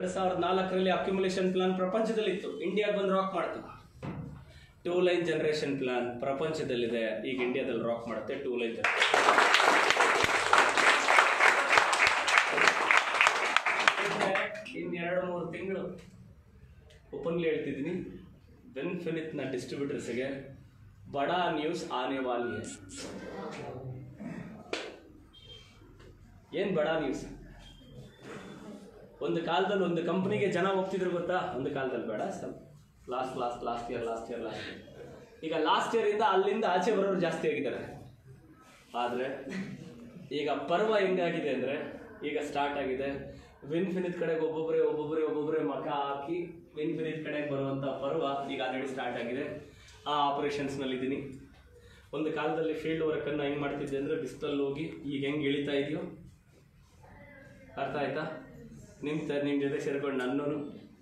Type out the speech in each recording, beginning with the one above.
ಎರಡ್ ಸಾವಿರದ ನಾಲ್ಕರಲ್ಲಿ ಅಕ್ಯುಮುಲೇಷನ್ ಪ್ಲಾನ್ ಪ್ರಪಂಚದಲ್ಲಿತ್ತು ಇಂಡಿಯಾ ಬಂದು ರಾಕ್ ಮಾಡ್ತು ಟೂ ಲೈನ್ ಜನರೇಷನ್ ಪ್ಲಾನ್ ಪ್ರಪಂಚದಲ್ಲಿದೆ ಈಗ ಇಂಡಿಯಾದಲ್ಲಿ ರಾಕ್ ಮಾಡುತ್ತೆ ಟೂ ಲೈನ್ ಇನ್ನು ಎರಡು ಮೂರು ತಿಂಗಳು ಓಪನ್ಲಿ ಹೇಳ್ತಿದ್ದೀನಿ ಬೆನ್ ಫಿನಿತ್ನ ಡಿಸ್ಟ್ರಿಬ್ಯೂಟರ್ಸ್ಗೆ ಬಡಾ ನ್ಯೂಸ್ ಆನೆ ವಾಲಿ ಹೈ. ಏನ್ ಬಡಾ ನ್ಯೂಸ್ ಒಂದು ಕಾಲದಲ್ಲಿ ಒಂದು ಕಂಪ್ನಿಗೆ ಜನ ಹೋಗ್ತಿದ್ರು ಗೊತ್ತಾ ಒಂದು ಕಾಲದಲ್ಲಿ ಬೇಡ ಸ್ವಲ್ಪ last last last year last year last year ಈಗ ಲಾಸ್ಟ್ ಇಯರ್ ಇಂದ ಅಲ್ಲಿಂದ ಆಚೆ ಬರೋರು ಜಾಸ್ತಿ ಆಗಿದ್ದಾರೆ ಆದರೆ ಈಗ ಪರ್ವ ಹೆಂಗಾಗಿದೆ ಅಂದರೆ ಈಗ ಸ್ಟಾರ್ಟ್ ಆಗಿದೆ ವಿನ್ಫಿನಿತ್ ಕಡೆಗೆ ಒಬ್ಬೊಬ್ಬರೇ ಒಬ್ಬೊಬ್ಬರೇ ಒಬ್ಬೊಬ್ಬರೇ ಮಕ ಹಾಕಿ ವಿನ್ಫಿನಿತ್ ಕಡೆಗೆ ಬರುವಂಥ ಪರ್ವ ಈಗ ಆಲ್ರೆಡಿ ಸ್ಟಾರ್ಟ್ ಆಗಿದೆ ಆ ಆಪರೇಷನ್ಸ್ನಲ್ಲಿದ್ದೀನಿ ಒಂದು ಕಾಲದಲ್ಲಿ ಫೀಲ್ಡ್ ವರ್ಕನ್ನು ಹೆಂಗೆ ಮಾಡ್ತಿದ್ದೆ ಅಂದರೆ ಬಿಸಿಲಲ್ಲಿ ಹೋಗಿ ಈಗ ಹೆಂಗೆ ಇಳಿತಾ ಇದೆಯೋ ಅರ್ಥ ಆಯ್ತಾ ನಿಮ್ಮ ತ ನಿಮ್ಮ ಜೊತೆ ಸೇರ್ಕೊಂಡು ನನ್ನೂ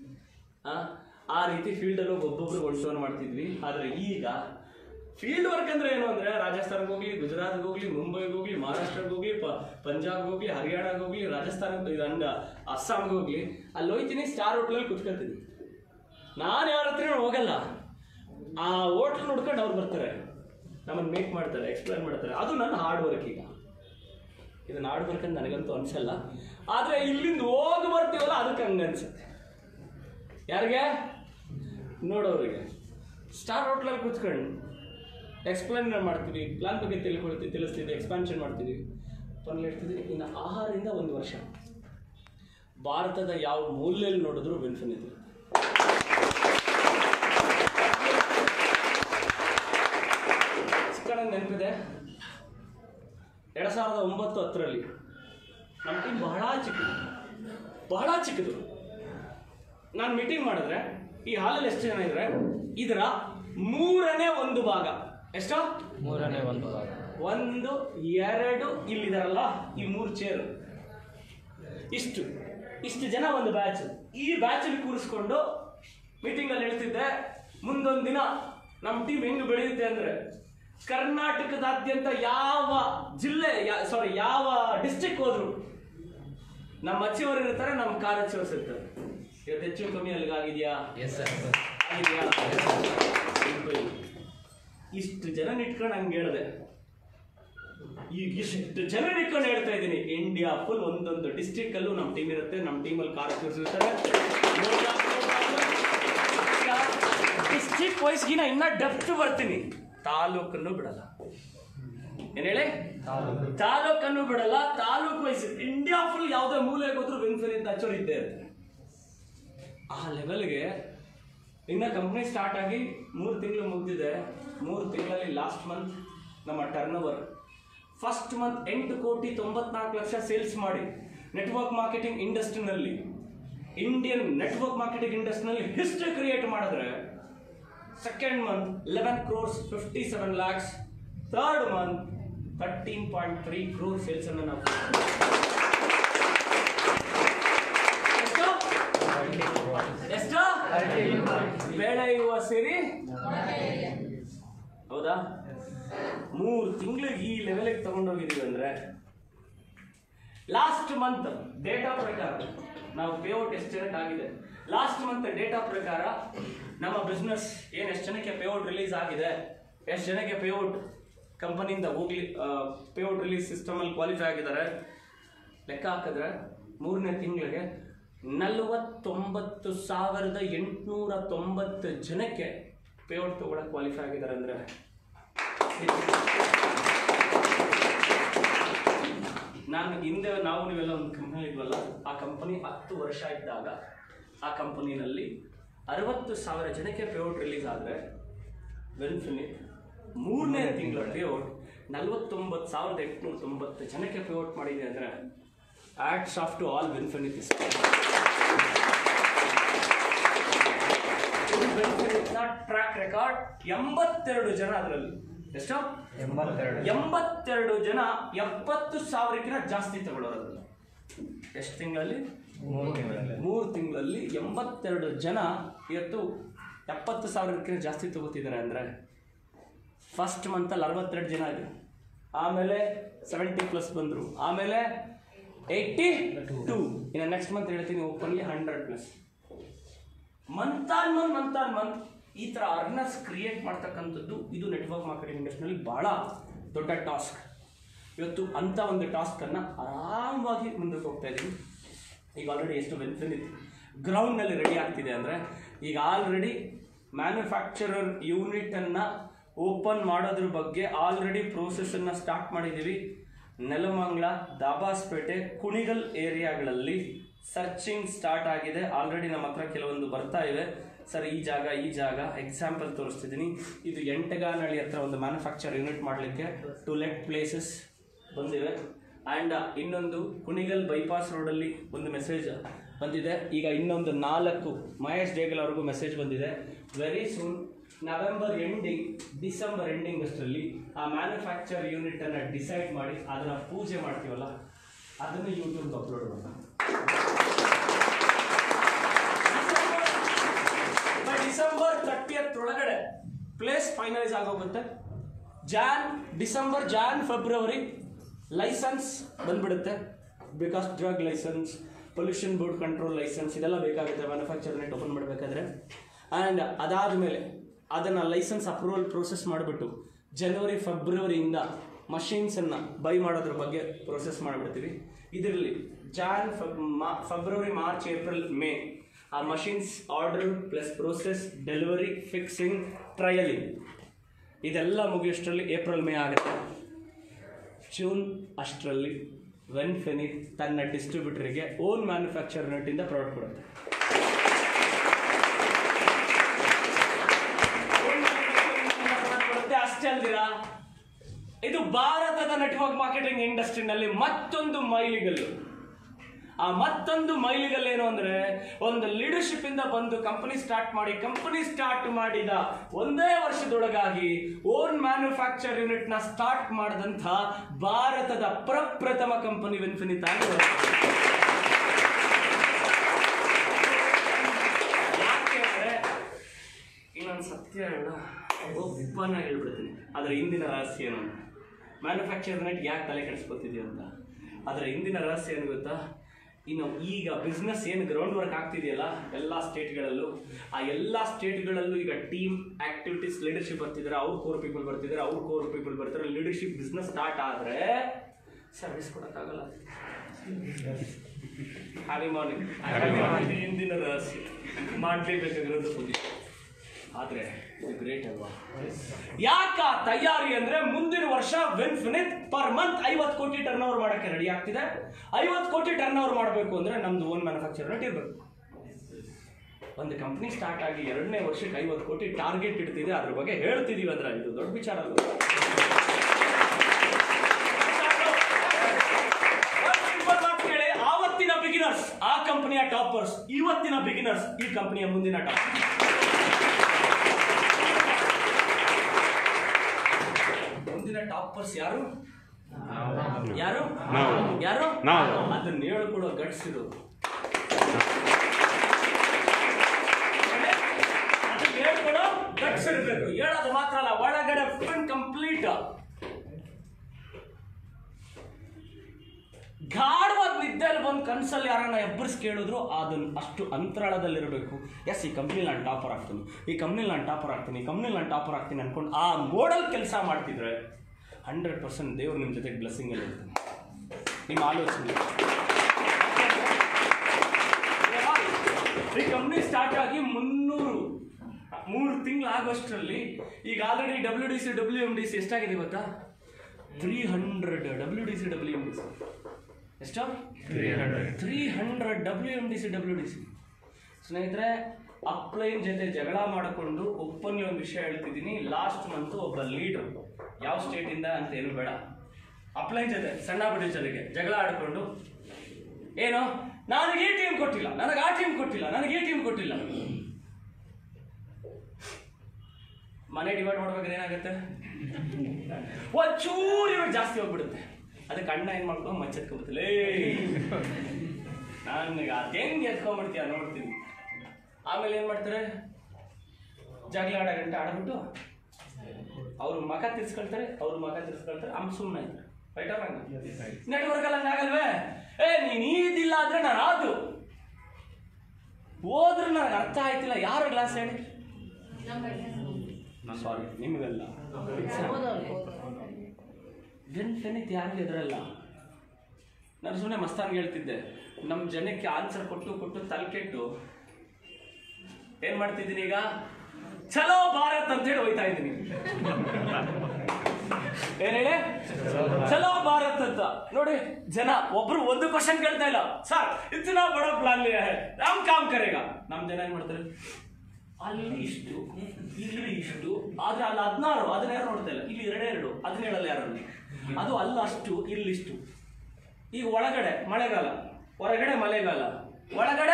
ಆ ರೀತಿ ಫೀಲ್ಡಲ್ಲಿ ಹೋಗಿ ಒಬ್ಬೊಬ್ರು ಒನ್ ಮಾಡ್ತಿದ್ವಿ ಆದರೆ ಈಗ ಫೀಲ್ಡ್ ವರ್ಕ್ ಅಂದ್ರೆ ಏನು ಅಂದ್ರೆ ರಾಜಸ್ಥಾನ್ಗೆ ಹೋಗ್ಲಿ ಗುಜರಾತ್ಗೆ ಹೋಗ್ಲಿ ಮುಂಬೈಗೆ ಹೋಗ್ಲಿ ಮಹಾರಾಷ್ಟ್ರಕ್ಕೆ ಹೋಗ್ಲಿ ಪ ಪಂಜಾಬ್ಗೆ ಹೋಗ್ಲಿ ಹರಿಯಾಣಗೆ ಹೋಗ್ಲಿ ರಾಜಸ್ಥಾನಕ್ಕೆ ಇದು ಅಂದ ಅಸ್ಸಾಂಗೆ ಹೋಗ್ಲಿ ಅಲ್ಲಿ ಹೋಯ್ತೀನಿ ಸ್ಟಾರ್ ಹೋಟ್ಲಲ್ಲಿ ಕುತ್ಕೊತೀನಿ ನಾನು ಯಾರ ಹತ್ರ ಹೋಗಲ್ಲ ಆ ಹೋಟ್ಲ್ ನೋಡ್ಕೊಂಡು ಅವ್ರು ಬರ್ತಾರೆ ನಮ್ಮನ್ನು ಮೇಕ್ ಮಾಡ್ತಾರೆ ಎಕ್ಸ್ಪ್ಲೈನ್ ಮಾಡ್ತಾರೆ ಅದು ನನ್ನ ಹಾರ್ಡ್ ವರ್ಕ್ ಈಗ ಇದನ್ನ ಹಾರ್ಡ್ ವರ್ಕ್ ಅಂತ ನನಗಂತೂ ಅನ್ಸಲ್ಲ ಆದರೆ ಇಲ್ಲಿಂದ ಹೋಗಿ ಬರ್ತೀವಲ್ಲ ಅದಕ್ಕೆ ಹಂಗೆ ಅನ್ಸುತ್ತೆ ಯಾರಿಗೆ ನೋಡೋರಿಗೆ ಸ್ಟಾರ್ ಹೋಟ್ಲಲ್ಲಿ ಕೂತ್ಕೊಂಡು ಎಕ್ಸ್ಪ್ಲೈನ್ ಮಾಡ್ತೀವಿ ಪ್ಲಾನ್ ಬಗ್ಗೆ ತಿಳ್ಕೊಳ್ತೀವಿ ತಿಳಿಸ್ತೀವಿ ಎಕ್ಸ್ಪಾನ್ಷನ್ ಮಾಡ್ತೀವಿ ಪರ್ಲೆ ಹೇಳ್ತಿದ್ದೀನಿ ಇನ್ನು ಆಹಾರದಿಂದ ಒಂದು ವರ್ಷ ಭಾರತದ ಯಾವ ಮೂಲೆಯಲ್ಲಿ ನೋಡಿದ್ರು ಬೆನ್ಫಿನಿದೆ ಚಿಕ್ಕಣ್ಣ ನೆನಪಿದೆ ಎರಡು ಸಾವಿರದ ಒಂಬತ್ತು ಹತ್ತರಲ್ಲಿ ನಮ್ಮ ಟೀಮ್ ಬಹಳ ಚಿಕ್ಕದು ಬಹಳ ಚಿಕ್ಕದು ನಾನು ಮೀಟಿಂಗ್ ಮಾಡಿದ್ರೆ ಈ ಹಾಲಲ್ಲಿ ಎಷ್ಟು ಜನ ಇದ್ರೆ ಇದರ ಮೂರನೇ ಒಂದು ಭಾಗ ಎಷ್ಟೋ ಮೂರನೇ ಒಂದು ಭಾಗ ಒಂದು ಎರಡು ಇಲ್ಲಿದಾರಲ್ಲ ಈ ಮೂರು ಚೇರು ಇಷ್ಟು ಇಷ್ಟು ಜನ ಒಂದು ಬ್ಯಾಚ್ ಈ ಬ್ಯಾಚಲ್ಲಿ ಕೂರಿಸ್ಕೊಂಡು ಮೀಟಿಂಗಲ್ಲಿ ಹೇಳ್ತಿದ್ದೆ ಮುಂದೊಂದು ದಿನ ನಮ್ಮ ಟೀಮ್ ಹೆಂಗ್ ಬೆಳೆಯುತ್ತೆ ಅಂದ್ರೆ ಕರ್ನಾಟಕದಾದ್ಯಂತ ಯಾವ ಜಿಲ್ಲೆ ಸಾರಿ ಯಾವ ಡಿಸ್ಟಿಕ್ ಹೋದ್ರು ನಮ್ಮ ಅಚ್ಚಿಯವರು ಇರ್ತಾರೆ ನಮ್ಮ ಕಾರ್ ಅಚ್ಚಿಯವ್ರು ಇರ್ತಾರೆ ಇವತ್ತು ಹೆಚ್ಚು ಕಮ್ಮಿ ಅಲ್ಲಿಗಾಗಿದೆಯಾ ಎಸ್ ಸರ್ ಆಗಿದೆಯಾ Simple. ಇಷ್ಟು ಜನ ಇಟ್ಕೊಂಡು ಹಂಗೆ ಹೇಳಿದೆ ಈಗ ಇಷ್ಟು ಜನ ಇಟ್ಕೊಂಡು ಹೇಳ್ತಾ ಇದ್ದೀನಿ ಇಂಡಿಯಾ ಫುಲ್ ಒಂದೊಂದು ಡಿಸ್ಟಿಕ್ ಅಲ್ಲೂ ನಮ್ಮ ಟೀಮ್ ಇರುತ್ತೆ ನಮ್ಮ ಟೀಮಲ್ಲಿ ಕಾರ್ ಇರ್ತಾರೆ ಡಿಸ್ಟ್ರಿಕ್ಟ್ ವೈಸ್ಗಿನ ಇನ್ನ ಡೆಪ್ತ್ ಬರ್ತೀನಿ ತಾಲೂಕನ್ನು ಬಿಡಲ್ಲ ಏನ್ ಹೇಳಿ ತಾಲೂಕನ್ನು ಬಿಡಲ್ಲ ತಾಲೂಕು ವೈಸ್ ಇಂಡಿಯಾ ಫುಲ್ ಯಾವುದೇ ಮೂಲೆಗೆ ಹೋದ್ರು ವಿನ್ಫಿನ್ ಅಂತ ಹಚ್ಚೋರು ಇದ್ದೇ ಇರ್ತಾರೆ ಆ ಲೆವೆಲ್ಗೆ ಇನ್ನು ಕಂಪ್ನಿ ಸ್ಟಾರ್ಟ್ ಆಗಿ ಮೂರು ತಿಂಗಳು ಮುಗಿದಿದೆ ಮೂರು ತಿಂಗಳಲ್ಲಿ ಲಾಸ್ಟ್ ಮಂತ್ ನಮ್ಮ ಟರ್ನ್ ಓವರ್ ಫಸ್ಟ್ ಮಂತ್ ಎಂಟು ಕೋಟಿ ತೊಂಬತ್ನಾಲ್ಕು ಲಕ್ಷ ಸೇಲ್ಸ್ ಮಾಡಿ ನೆಟ್ವರ್ಕ್ ಮಾರ್ಕೆಟಿಂಗ್ ಇಂಡಸ್ಟ್ರಿನಲ್ಲಿ ಇಂಡಿಯನ್ ನೆಟ್ವರ್ಕ್ ಮಾರ್ಕೆಟಿಂಗ್ ಇಂಡಸ್ಟ್ರಿನಲ್ಲಿ ಹಿಸ್ಟ್ರಿ ಕ್ರಿಯೇಟ್ ಮಾಡಿದ್ರೆ second month eleven crores fifty seven lakhs third month thirteen point three crore sales ಅನ್ನು ನಾವು ಎಷ್ಟು ಎಷ್ಟು ಬೆಳೆಯುವ ಸಿರಿ ಹೌದಾ ಮೂರು ತಿಂಗಳಿಗೆ ಈ ಲೆವೆಲ್ಗೆ ತಗೊಂಡೋಗಿದೀವಿ ಅಂದ್ರೆ ಲಾಸ್ಟ್ ಮಂತ್ ಡೇಟಾ ಪ್ರಕಾರ ನಾವು ಪೇಔಟ್ ಎಷ್ಟು ಜನಕ್ಕೆ ಆಗಿದೆ ಲಾಸ್ಟ್ ಮಂತ್ ಡೇಟಾ ಪ್ರಕಾರ ನಮ್ಮ ಬಿಸ್ನೆಸ್ ಏನು ಎಷ್ಟು ಜನಕ್ಕೆ ಪೇಔಟ್ ರಿಲೀಸ್ ಆಗಿದೆ ಎಷ್ಟು ಜನಕ್ಕೆ ಪೇಔಟ್ ಕಂಪನಿಯಿಂದ ಹೋಗ್ಲಿ ಪೇಔಟ್ ರಿಲೀಸ್ ಸಿಸ್ಟಮಲ್ಲಿ ಕ್ವಾಲಿಫೈ ಆಗಿದ್ದಾರೆ ಲೆಕ್ಕ ಹಾಕಿದ್ರೆ ಮೂರನೇ ತಿಂಗಳಿಗೆ ನಲವತ್ತೊಂಬತ್ತು ಸಾವಿರದ ಎಂಟುನೂರ ತೊಂಬತ್ತು ಜನಕ್ಕೆ ಪೇಔಟ್ ತಗೊಳಕ್ ಕ್ವಾಲಿಫೈ ಆಗಿದ್ದಾರೆ ಅಂದ್ರೆ ನಾನು ಹಿಂದೆ ನಾವು ನೀವೆಲ್ಲ ಒಂದು ಕಂಪನಿ ಇದ್ವಲ್ಲ ಆ ಕಂಪನಿ ಹತ್ತು ವರ್ಷ ಇದ್ದಾಗ ಆ ಕಂಪನಿನಲ್ಲಿ ಅರವತ್ತು ಸಾವಿರ ಜನಕ್ಕೆ ಪೇಔಟ್ ರಿಲೀಸ್ ಆದರೆ ವೆನ್ಫಿನಿಟ್ ಮೂರನೇ ತಿಂಗಳ ಪೇಔಟ್ ನಲವತ್ತೊಂಬತ್ತು ಸಾವಿರದ ಎಂಟುನೂರ ತೊಂಬತ್ತು ಜನಕ್ಕೆ ಪೇಔಟ್ ಮಾಡಿದೆ ಅಂದರೆ hats off to all Vinfinite is track record ಎಂಬತ್ತೆರಡು ಜನ ಅದರಲ್ಲಿ ಎಷ್ಟು ಎಂಬತ್ತೆರಡು ಎಂಬತ್ತೆರಡು ಜನ ಎಪ್ಪತ್ತು ಸಾವಿರಕ್ಕಿಂತ ಜಾಸ್ತಿ ತಗೊಳ್ಳೋರು ಅದನ್ನ ಎಷ್ಟು ತಿಂಗಳಲ್ಲಿ ಮೂರು ತಿಂಗಳಲ್ಲಿ ಮೂರು ತಿಂಗಳಲ್ಲಿ ಎಂಬತ್ತೆರಡು ಜನ ಇವತ್ತು ಎಪ್ಪತ್ತು ಸಾವಿರಕ್ಕಿಂತ ಜಾಸ್ತಿ ತಗೋತಿದ್ದಾರೆ ಅಂದರೆ ಫಸ್ಟ್ ಮಂತಲ್ಲಿ ಅರವತ್ತೆರಡು ಜನ ಇದೆ ಆಮೇಲೆ ಸೆವೆಂಟಿ ಪ್ಲಸ್ ಬಂದರು ಆಮೇಲೆ ಏಯ್ಟಿ ಟೂ ಇನ್ನು ನೆಕ್ಸ್ಟ್ ಮಂತ್ ಹೇಳ್ತೀನಿ openly hundred plus month on month month on month ಈ ಥರ ಅರ್ನರ್ಸ್ ಕ್ರಿಯೇಟ್ ಮಾಡ್ತಕ್ಕಂಥದ್ದು ಇದು ನೆಟ್ವರ್ಕ್ ಮಾರ್ಕೆಟಿಂಗ್ ಇಂಡಸ್ಟ್ರಿಯಲ್ಲಿ ಭಾಳ ದೊಡ್ಡ ಟಾಸ್ಕ್ ಇವತ್ತು ಅಂಥ ಒಂದು ಟಾಸ್ಕನ್ನು ಆರಾಮವಾಗಿ ಮುಂದಕ್ಕೆ ಹೋಗ್ತಾ ಇದ್ದೀವಿ ಈಗ ಆಲ್ರೆಡಿ ಎಷ್ಟು ಬೆನಿಫಿಟ್ ಗ್ರೌಂಡ್ನಲ್ಲಿ ರೆಡಿ ಆಗ್ತಿದೆ ಅಂದರೆ ಈಗ ಆಲ್ರೆಡಿ ಮ್ಯಾನುಫ್ಯಾಕ್ಚರರ್ ಯೂನಿಟನ್ನು ಓಪನ್ ಮಾಡೋದ್ರ ಬಗ್ಗೆ ಆಲ್ರೆಡಿ ಪ್ರೋಸೆಸ್ಸನ್ನು ಸ್ಟಾರ್ಟ್ ಮಾಡಿದ್ದೀವಿ ನೆಲಮಂಗಲ ದಾಬಾಸ್ಪೇಟೆ ಕುಣಿಗಲ್ ಏರಿಯಾಗಳಲ್ಲಿ ಸರ್ಚಿಂಗ್ ಸ್ಟಾರ್ಟ್ ಆಗಿದೆ ಆಲ್ರೆಡಿ ನಮ್ಮ ಹತ್ರ ಕೆಲವೊಂದು ಬರ್ತಾ ಇವೆ ಸರ್ ಈ ಜಾಗ ಈ ಜಾಗ ಎಕ್ಸಾಂಪಲ್ ತೋರಿಸ್ತಿದ್ದೀನಿ ಇದು ಎಂಟಗಾನಹಳ್ಳಿ ಹತ್ರ ಒಂದು ಮ್ಯಾನುಫ್ಯಾಕ್ಚರ್ ಯೂನಿಟ್ ಮಾಡಲಿಕ್ಕೆ ಟು ಲೆಟ್ ಪ್ಲೇಸಸ್ ಬಂದಿವೆ ಆ್ಯಂಡ್ ಇನ್ನೊಂದು ಕುಣಿಗಲ್ ಬೈಪಾಸ್ ರೋಡಲ್ಲಿ ಒಂದು ಮೆಸೇಜ್ ಬಂದಿದೆ ಈಗ ಇನ್ನೊಂದು ನಾಲ್ಕು ಮಹೇಶ್ ಡೇಗಲ್ ಅವ್ರಿಗೂ ಮೆಸೇಜ್ ಬಂದಿದೆ very soon November ending December ending ಅಷ್ಟರಲ್ಲಿ ಆ ಮ್ಯಾನುಫ್ಯಾಕ್ಚರ್ ಯೂನಿಟನ್ನು ಡಿಸೈಡ್ ಮಾಡಿ ಅದನ್ನು ಪೂಜೆ ಮಾಡ್ತೀವಲ್ಲ ಅದನ್ನು ಯೂಟ್ಯೂಬ್ಗೆ ಅಪ್ಲೋಡ್ ಮಾಡೋಣ ಬೈ ಡಿಸೆಂಬರ್ ತರ್ಟಿಯತ್ ಒಳಗಡೆ ಪ್ಲೇಸ್ ಫೈನಲೈಸ್ ಆಗೋಗುತ್ತೆ Jan December Jan February licence ಬಂದ್ಬಿಡುತ್ತೆ because drug licence pollution board control licence ಇದೆಲ್ಲ ಬೇಕಾಗುತ್ತೆ ಮ್ಯಾನುಫ್ಯಾಕ್ಚರ್ ನೆಟ್ ಓಪನ್ ಮಾಡಬೇಕಾದ್ರೆ ಆ್ಯಂಡ್ ಅದಾದಮೇಲೆ ಅದನ್ನು ಲೈಸೆನ್ಸ್ ಅಪ್ರೂವಲ್ ಪ್ರೋಸೆಸ್ ಮಾಡಿಬಿಟ್ಟು ಜನವರಿ ಫೆಬ್ರವರಿಯಿಂದ ಮಷೀನ್ಸನ್ನು ಬೈ ಮಾಡೋದ್ರ ಬಗ್ಗೆ ಪ್ರೋಸೆಸ್ ಮಾಡಿಬಿಡ್ತೀವಿ ಇದರಲ್ಲಿ ಜಾನ್ ಫೆಬ್ ಮಾ ಫೆಬ್ರವರಿ ಮಾರ್ಚ್ ಏಪ್ರಿಲ್ ಮೇ ಆ machines order plus process delivery fixing trialling ಇದೆಲ್ಲ ಮುಗಿಯೋಷ್ಟರಲ್ಲಿ ಏಪ್ರಿಲ್ ಮೇ ಆಗುತ್ತೆ ಜೂನ್ ಅಷ್ಟರಲ್ಲಿ ವೆನ್ ಫೆನಿ ತನ್ನ ಡಿಸ್ಟ್ರಿಬ್ಯೂಟರಿಗೆ ಓನ್ ಮ್ಯಾನುಫ್ಯಾಕ್ಚರ್ ಯೂನಿಟಿಂದ ಪ್ರಾಡಕ್ಟ್ ಕೊಡುತ್ತೆ Own manufacturing unit ಇಂದ product ಕೊಡುತ್ತೆ ಅಷ್ಟೇ ಅಲ್ದಿರಾ ಇದು ಭಾರತದ ನೆಟ್ವರ್ಕ್ ಮಾರ್ಕೆಟಿಂಗ್ ಇಂಡಸ್ಟ್ರಿನಲ್ಲಿ ಮತ್ತೊಂದು ಮೈಲಿಗಲ್ಲು ಆ ಮತ್ತೊಂದು ಮೈಲಿಗಲ್ ಏನು ಅಂದ್ರೆ ಒಂದು ಲೀಡರ್ಶಿಪ್ ಇಂದ ಬಂದು ಕಂಪನಿ ಸ್ಟಾರ್ಟ್ ಮಾಡಿ ಕಂಪನಿ ಸ್ಟಾರ್ಟ್ ಮಾಡಿದ ಒಂದೇ ವರ್ಷದೊಳಗಾಗಿ ಓನ್ ಮ್ಯಾನುಫ್ಯಾಕ್ಚರ್ ಯೂನಿಟ್ ನ ಸ್ಟಾರ್ಟ್ ಮಾಡಿದಂಥ ಭಾರತದ ಪ್ರಪ್ರಥಮ ಕಂಪನಿ ವಿನ್ಫಿನಿತ್ ಆಗಿ ಹೊರಟಿದೆ. ಯಾಕೆ ಅಂದ್ರೆ ಇನ್ನೊಂದು ಸತ್ಯ ಹೇಳ ಓಪನ್ ಆಗಿ ಹೇಳ್ಬಿಡ್ತೀನಿ ಅದರ ಹಿಂದಿನ ರಹಸ್ಯ ಏನು ಅಂತ ಮ್ಯಾನುಫ್ಯಾಕ್ಚರ್ ಯೂನಿಟ್ ಯಾಕೆ ತಲೆ ಕೆಡಿಸ್ಕೊತಿದ್ಯೋ ಅಂತ ಅದರ ಹಿಂದಿನ ರಹಸ್ಯ ಏನು ಗೊತ್ತಾ ಇನ್ನು ಈಗ ಬಿಸ್ನೆಸ್ ಏನು ಗ್ರೌಂಡ್ ವರ್ಕ್ ಆಗ್ತಿದೆಯಲ್ಲ ಎಲ್ಲ ಸ್ಟೇಟ್ಗಳಲ್ಲೂ ಆ ಎಲ್ಲ ಸ್ಟೇಟ್ಗಳಲ್ಲೂ ಈಗ ಟೀಮ್ ಆಕ್ಟಿವಿಟೀಸ್ ಲೀಡರ್ಶಿಪ್ ಬರ್ತಿದ್ದಾರೆ ಅವ್ರ ಕೋರ್ ಪೀಪಲ್ ಬರ್ತಿದ್ದಾರೆ ಅವ್ರ ಕೋರ್ ಪೀಪಲ್ ಬರ್ತಾರೆ ಲೀಡರ್ಶಿಪ್ ಬಿಸ್ನೆಸ್ ಸ್ಟಾರ್ಟ್ ಆದರೆ ಸರ್ವಿಸ್ ಕೊಡೋಕ್ಕಾಗಲ್ಲ ಹ್ಯಾವಿ ಮಾರ್ನಿಂಗ್ ಹಿಂದಿನ ರಹಸ್ಯ ಮಾಡಲೇಬೇಕಾಗಿರೋದು ಪೊಸಿಷನ್ ಆದ್ರೆ ಇದು ಗ್ರೇಟ್ ಅಲ್ವಾ ಯಾಕ ತಯಾರಿ ಅಂದ್ರೆ ಮುಂದಿನ ವರ್ಷ ವಿನ್ಫಿನಿತ್ ಪರ್ ಮಂತ್ ಐವತ್ತು ಕೋಟಿ ಟರ್ನ್ ಓವರ್ ಮಾಡಕ್ಕೆ ರೆಡಿ ಆಗ್ತಿದೆ ಐವತ್ತು ಕೋಟಿ ಟರ್ನ್ ಓವರ್ ಮಾಡಬೇಕು ಅಂದ್ರೆ ನಮ್ದು ಓನ್ ಮ್ಯಾನುಫ್ಯಾಕ್ಚರ್ ಯೂನಿಟ್ ಇರಬೇಕು ಒಂದು ಕಂಪ್ನಿ ಸ್ಟಾರ್ಟ್ ಆಗಿ ಎರಡನೇ ವರ್ಷಕ್ಕೆ ಐವತ್ತು ಕೋಟಿ ಟಾರ್ಗೆಟ್ ಇಡ್ತಿದೆ ಅದ್ರ ಬಗ್ಗೆ ಹೇಳ್ತಿದೀವಿ ಅಂದ್ರೆ ಇದು ದೊಡ್ಡ ವಿಚಾರ ಅಲ್ವಾ ಒಂದ್ simple ಮಾತು ಕೇಳಿ, ಆವತ್ತಿನ ಬಿಗಿನರ್ಸ್ ಆ ಕಂಪನಿಯ ಟಾಪರ್ಸ್ ಇವತ್ತಿನ ಬಿಗಿನರ್ಸ್ ಈ ಕಂಪನಿಯ ಮುಂದಿನ ಟಾಪ್ ಮುಂದಿನ ಟಾಪರ್ಸ್ ಯಾರು ಯಾರು ಯಾರು ಅದನ್ನ ಹೇಳ್ಕೊಡೋ ಗಟ್ಸ್ ಇರೋದು ಅದನ್ನ ಹೇಳ್ಕೊಡೋ ಗಟ್ಸ್ ಇರಬೇಕು ಹೇಳೋದು ಮಾತ್ರ ಅಲ್ಲ ಒಳಗಡೆ ಫುಲ್ ಕಂಪ್ಲೀಟ್ ಗಾಢವಾದ ನಿದ್ದೆಯಲ್ಲಿ ಬಂದು ಕನ್ಸಲ್ಲಿ ಯಾರನ್ನ ಎಬ್ಬರಿಸಿ ಕೇಳಿದ್ರು ಅದನ್ನ ಅಷ್ಟು ಅಂತರಾಳದಲ್ಲಿರಬೇಕು ಎಸ್ ಈ ಕಂಪ್ನಿಲಿ ನಾನು ಟಾಪರ್ ಆಗ್ತೀನಿ ಈ ಕಂಪ್ನಿಲಿ ನಾನು ಟಾಪರ್ ಆಗ್ತೀನಿ ಈ ಕಂಪ್ನಿಲಿ ನಾನು ಟಾಪರ್ ಆಗ್ತೀನಿ ಅನ್ಕೊಂಡು ಆ ಮೋಡಲ್ ಕೆಲಸ ಮಾಡ್ತಿದ್ರೆ ಹಂಡ್ರೆಡ್ ಪರ್ಸೆಂಟ್ ದೇವ್ರು ನಿಮ್ಮ ಜೊತೆಗೆ ಬ್ಲೆಸ್ಸಿಂಗ್ ಅಲ್ಲಿ ಇರ್ತಾನೆ ನಿಮ್ಮ ಆಲೋಚನೆ ಈ ಕಂಪ್ನಿ ಸ್ಟಾರ್ಟ್ ಆಗಿ ಮುನ್ನೂರು ಮೂರು ತಿಂಗಳು ಆಗೋಷ್ಟರಲ್ಲಿ ಈಗ already W D C W M D C ಎಷ್ಟಾಗಿದೆ ಗೊತ್ತಾ three hundred W D C W M D C ಎಷ್ಟು three hundred W M D C W D C ಸ್ನೇಹಿತರೆ ಅಪ್ಲೈನ್ ಜೊತೆ ಜಗಳ ಮಾಡಿಕೊಂಡು ಒಪ್ಪನಿ ಒಂದು ವಿಷಯ ಹೇಳ್ತಿದ್ದೀನಿ ಲಾಸ್ಟ್ ಮಂತ್ ಒಬ್ಬ ಲೀಡರ್ ಯಾವ ಸ್ಟೇಟಿಂದ ಅಂತ ಏನು ಬೇಡ ಅಪ್ಲೈನ್ ಜೊತೆ ಸಣ್ಣ ಪುಟ್ಟ ಜೊತೆಗೆ ಜಗಳ ಆಡಿಕೊಂಡು ಏನು ನನಗೆ ಈ ಟೀಮ್ ಕೊಟ್ಟಿಲ್ಲ ನನಗೆ ಆ ಟೀಮ್ ಕೊಟ್ಟಿಲ್ಲ ನನಗೆ ಈ ಟೀಮ್ ಕೊಟ್ಟಿಲ್ಲ ಮನೆ ಡಿವೈಡ್ ಮಾಡ್ಬೇಕಾದ್ರೆ ಏನಾಗುತ್ತೆ ಒಂಚೂರು ಇವಾಗ ಜಾಸ್ತಿ ಹೋಗ್ಬಿಡುತ್ತೆ ಅದಕ್ಕೆ ಅಣ್ಣ ಏನ್ ಮಾಡ್ಕೊಂಡು ಮಚ್ಚ ಎತ್ಕೊಂಡ್ಬಿಡ್ತಿಲ್ಲ ನನಗೆ ಅದು ಹೆಂಗ್ ಎತ್ಕೊಂಡ್ಬಿಡ್ತೀಯ ನೋಡ್ತೀನಿ ಆಮೇಲೆ ಏನ್ ಮಾಡ್ತಾರೆ ಜಗಳ ಆಡೋ ಗಂಟೆ ಆಡ್ಬಿಟ್ಟು ಅವ್ರ ಮಗ ತಿರ್ಸ್ಕೊಳ್ತಾರೆ ಅವ್ರ ಮಗ ತಿರ್ಸ್ಕೊಳ್ತಾರೆ ಅಮ್ಮ ಸುಮ್ಮನೆ ರೈಟಾ ನೆಟ್ವರ್ಕ್ ಅಲ್ಲಿ ಹಂಗಾಗಲ್ವೇ ಏ ನೀನ್ ಇದಿಲ್ಲ ಅಂದ್ರೆ ನಾನು ಆದು ಹೋದ್ರೆ ನನಗೆ ಅರ್ಥ ಆಯ್ತಿಲ್ಲ ಯಾರು ಗ್ಲಾಸ್ ಹೇಳಿ ಸಾರಿ ನಿಮಗಲ್ಲ ಗಂಟೆನಿತ್ ಯಾರಿಗೆ ಎದುರಲ್ಲ ನಾನು ಸುಮ್ಮನೆ ಮಸ್ತಾನ್ಗೆ ಹೇಳ್ತಿದ್ದೆ ನಮ್ಮ ಜನಕ್ಕೆ ಆನ್ಸರ್ ಕೊಟ್ಟು ಕೊಟ್ಟು ತಲೆ ಕೆಟ್ಟು ಏನ್ ಮಾಡ್ತಿದ್ದೀನಿ ಈಗ ಚಲೋ ಭಾರತ್ ಅಂತ ಹೇಳಿ ಹೋಯ್ತಾ ಇದ್ದೀನಿ ಏನ್ ಹೇಳಿ ಚಲೋ ಭಾರತ್ ಅಂತ ನೋಡಿ ಜನ ಒಬ್ರು ಒಂದು ಕ್ವಶನ್ ಕೇಳ್ತಾ ಇಲ್ಲ ಸರ್ ಇतना ಬಡೋ ಪ್ಲಾನ್ ಲಿಯಾ है ರಾಮ್ ಕಾಮ್ ಕರೆಗ ನಮ್ ಜನ ಏನ್ ಮಾಡ್ತಾರೆ ಅಲ್ಲಿ ಇಷ್ಟು ಇಲ್ಲಿ ಇಷ್ಟು ಆದ್ರೆ ಅಲ್ಲಿ ಹದಿನಾರು ಅದನ್ನ ಯಾರು ನೋಡ್ತಾ ಇಲ್ಲ ಇಲ್ಲಿ ಎರಡೇ ಎರಡು ಅದನ್ನ ಹೇಳಲ್ಲ ಯಾರಲ್ಲಿ ಅದು ಅಲ್ಲ ಅಷ್ಟು ಇಲ್ಲಿಷ್ಟು ಈಗ ಒಳಗಡೆ ಮಳೆಗಾಲ ಹೊರಗಡೆ ಮಳೆಗಾಲ ಒಳಗಡೆ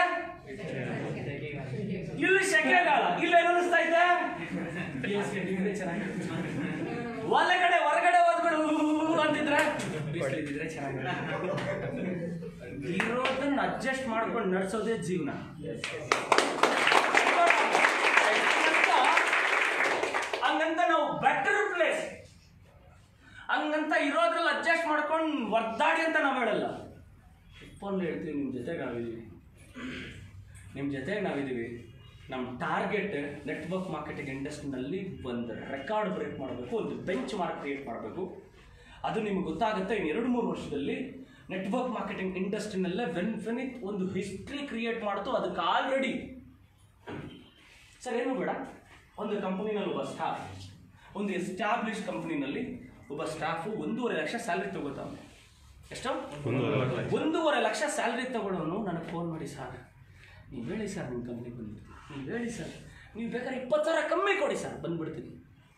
ಇಲ್ಲಿ ಸೆಕೆಗಾಲ ಇಲ್ಲಿ ಏನು ಅನಿಸ್ತಾ ಇದೆ ಡಿಗ್ರಿ ಚೆನ್ನಾಗಿ ಒಳಗಡೆ ಹೊರಗಡೆ ಹೊರಗಡೆ ಅಂತಿದ್ರೆ ಬಿಸಿಲಿದ್ರೆ ಚೆನ್ನಾಗಿ ಇರೋದನ್ನ ಅಡ್ಜಸ್ಟ್ ಮಾಡ್ಕೊಂಡು ನಡ್ಸೋದೇ ಜೀವನ ಹಂಗಂತ ನಾವು ಬೆಟರ್ ಪ್ಲೇಸ್ ಹಂಗಂತ ಇರೋದ್ರಲ್ಲಿ ಅಡ್ಜಸ್ಟ್ ಮಾಡ್ಕೊಂಡು ಒದ್ದಾಡಿ ಅಂತ ನಾವು ಹೇಳಲ್ಲ ಫೋನ್ ಹೇಳ್ತೀವಿ ನಿಮ್ಮ ಜೊತೆಗೆ ನಾವಿದ್ದೀವಿ ನಿಮ್ಮ ಜೊತೆಗೆ ನಾವಿದ್ದೀವಿ ನಮ್ಮ ಟಾರ್ಗೆಟ್ ನೆಟ್ವರ್ಕ್ ಮಾರ್ಕೆಟಿಂಗ್ ಇಂಡಸ್ಟ್ರಿನಲ್ಲಿ ಒಂದು ರೆಕಾರ್ಡ್ ಬ್ರೇಕ್ ಮಾಡಬೇಕು ಒಂದು ಬೆಂಚ್ ಮಾರ್ಕ್ ಕ್ರಿಯೇಟ್ ಮಾಡಬೇಕು ಅದು ನಿಮ್ಗೆ ಗೊತ್ತಾಗುತ್ತೆ ಇನ್ನು ಎರಡು ಮೂರು ವರ್ಷದಲ್ಲಿ ನೆಟ್ವರ್ಕ್ ಮಾರ್ಕೆಟಿಂಗ್ ಇಂಡಸ್ಟ್ರಿನಲ್ಲೇ ವೆನ್ಫೆನಿತ್ ಒಂದು ಹಿಸ್ಟ್ರಿ ಕ್ರಿಯೇಟ್ ಮಾಡ್ತು ಅದಕ್ಕೆ ಆಲ್ರೆಡಿ ಸರ್ ಏನು ಬೇಡ ಒಂದು ಕಂಪನಿನಲ್ಲಿ ಒಬ್ಬ ಸ್ಟಾಫ್ ಒಂದು ಎಸ್ಟಾಬ್ಲಿಷ್ ಕಂಪನಿನಲ್ಲಿ ಒಬ್ಬ ಸ್ಟಾಫು ಒಂದೂವರೆ ಲಕ್ಷ ಸ್ಯಾಲ್ರಿ ತಗೋತಾವೆ ಎಷ್ಟು ಒಂದೂವರೆ ಲಕ್ಷ ಸ್ಯಾಲ್ರಿ ತಗೊಳ್ಳೋನು ನನಗೆ ಫೋನ್ ಮಾಡಿ ಸರ್ ನೀವು ಹೇಳಿ ಸರ್ ನಿಮ್ಮ ಕಂಪ್ನಿ ಬಂದು ನೀವು ಹೇಳಿ ಸರ್ ನೀವು ಬೇಕಾದ್ರೆ ಇಪ್ಪತ್ತು ಸಾವಿರ ಕಮ್ಮಿ ಕೊಡಿ ಸರ್ ಬಂದ್ಬಿಡ್ತೀನಿ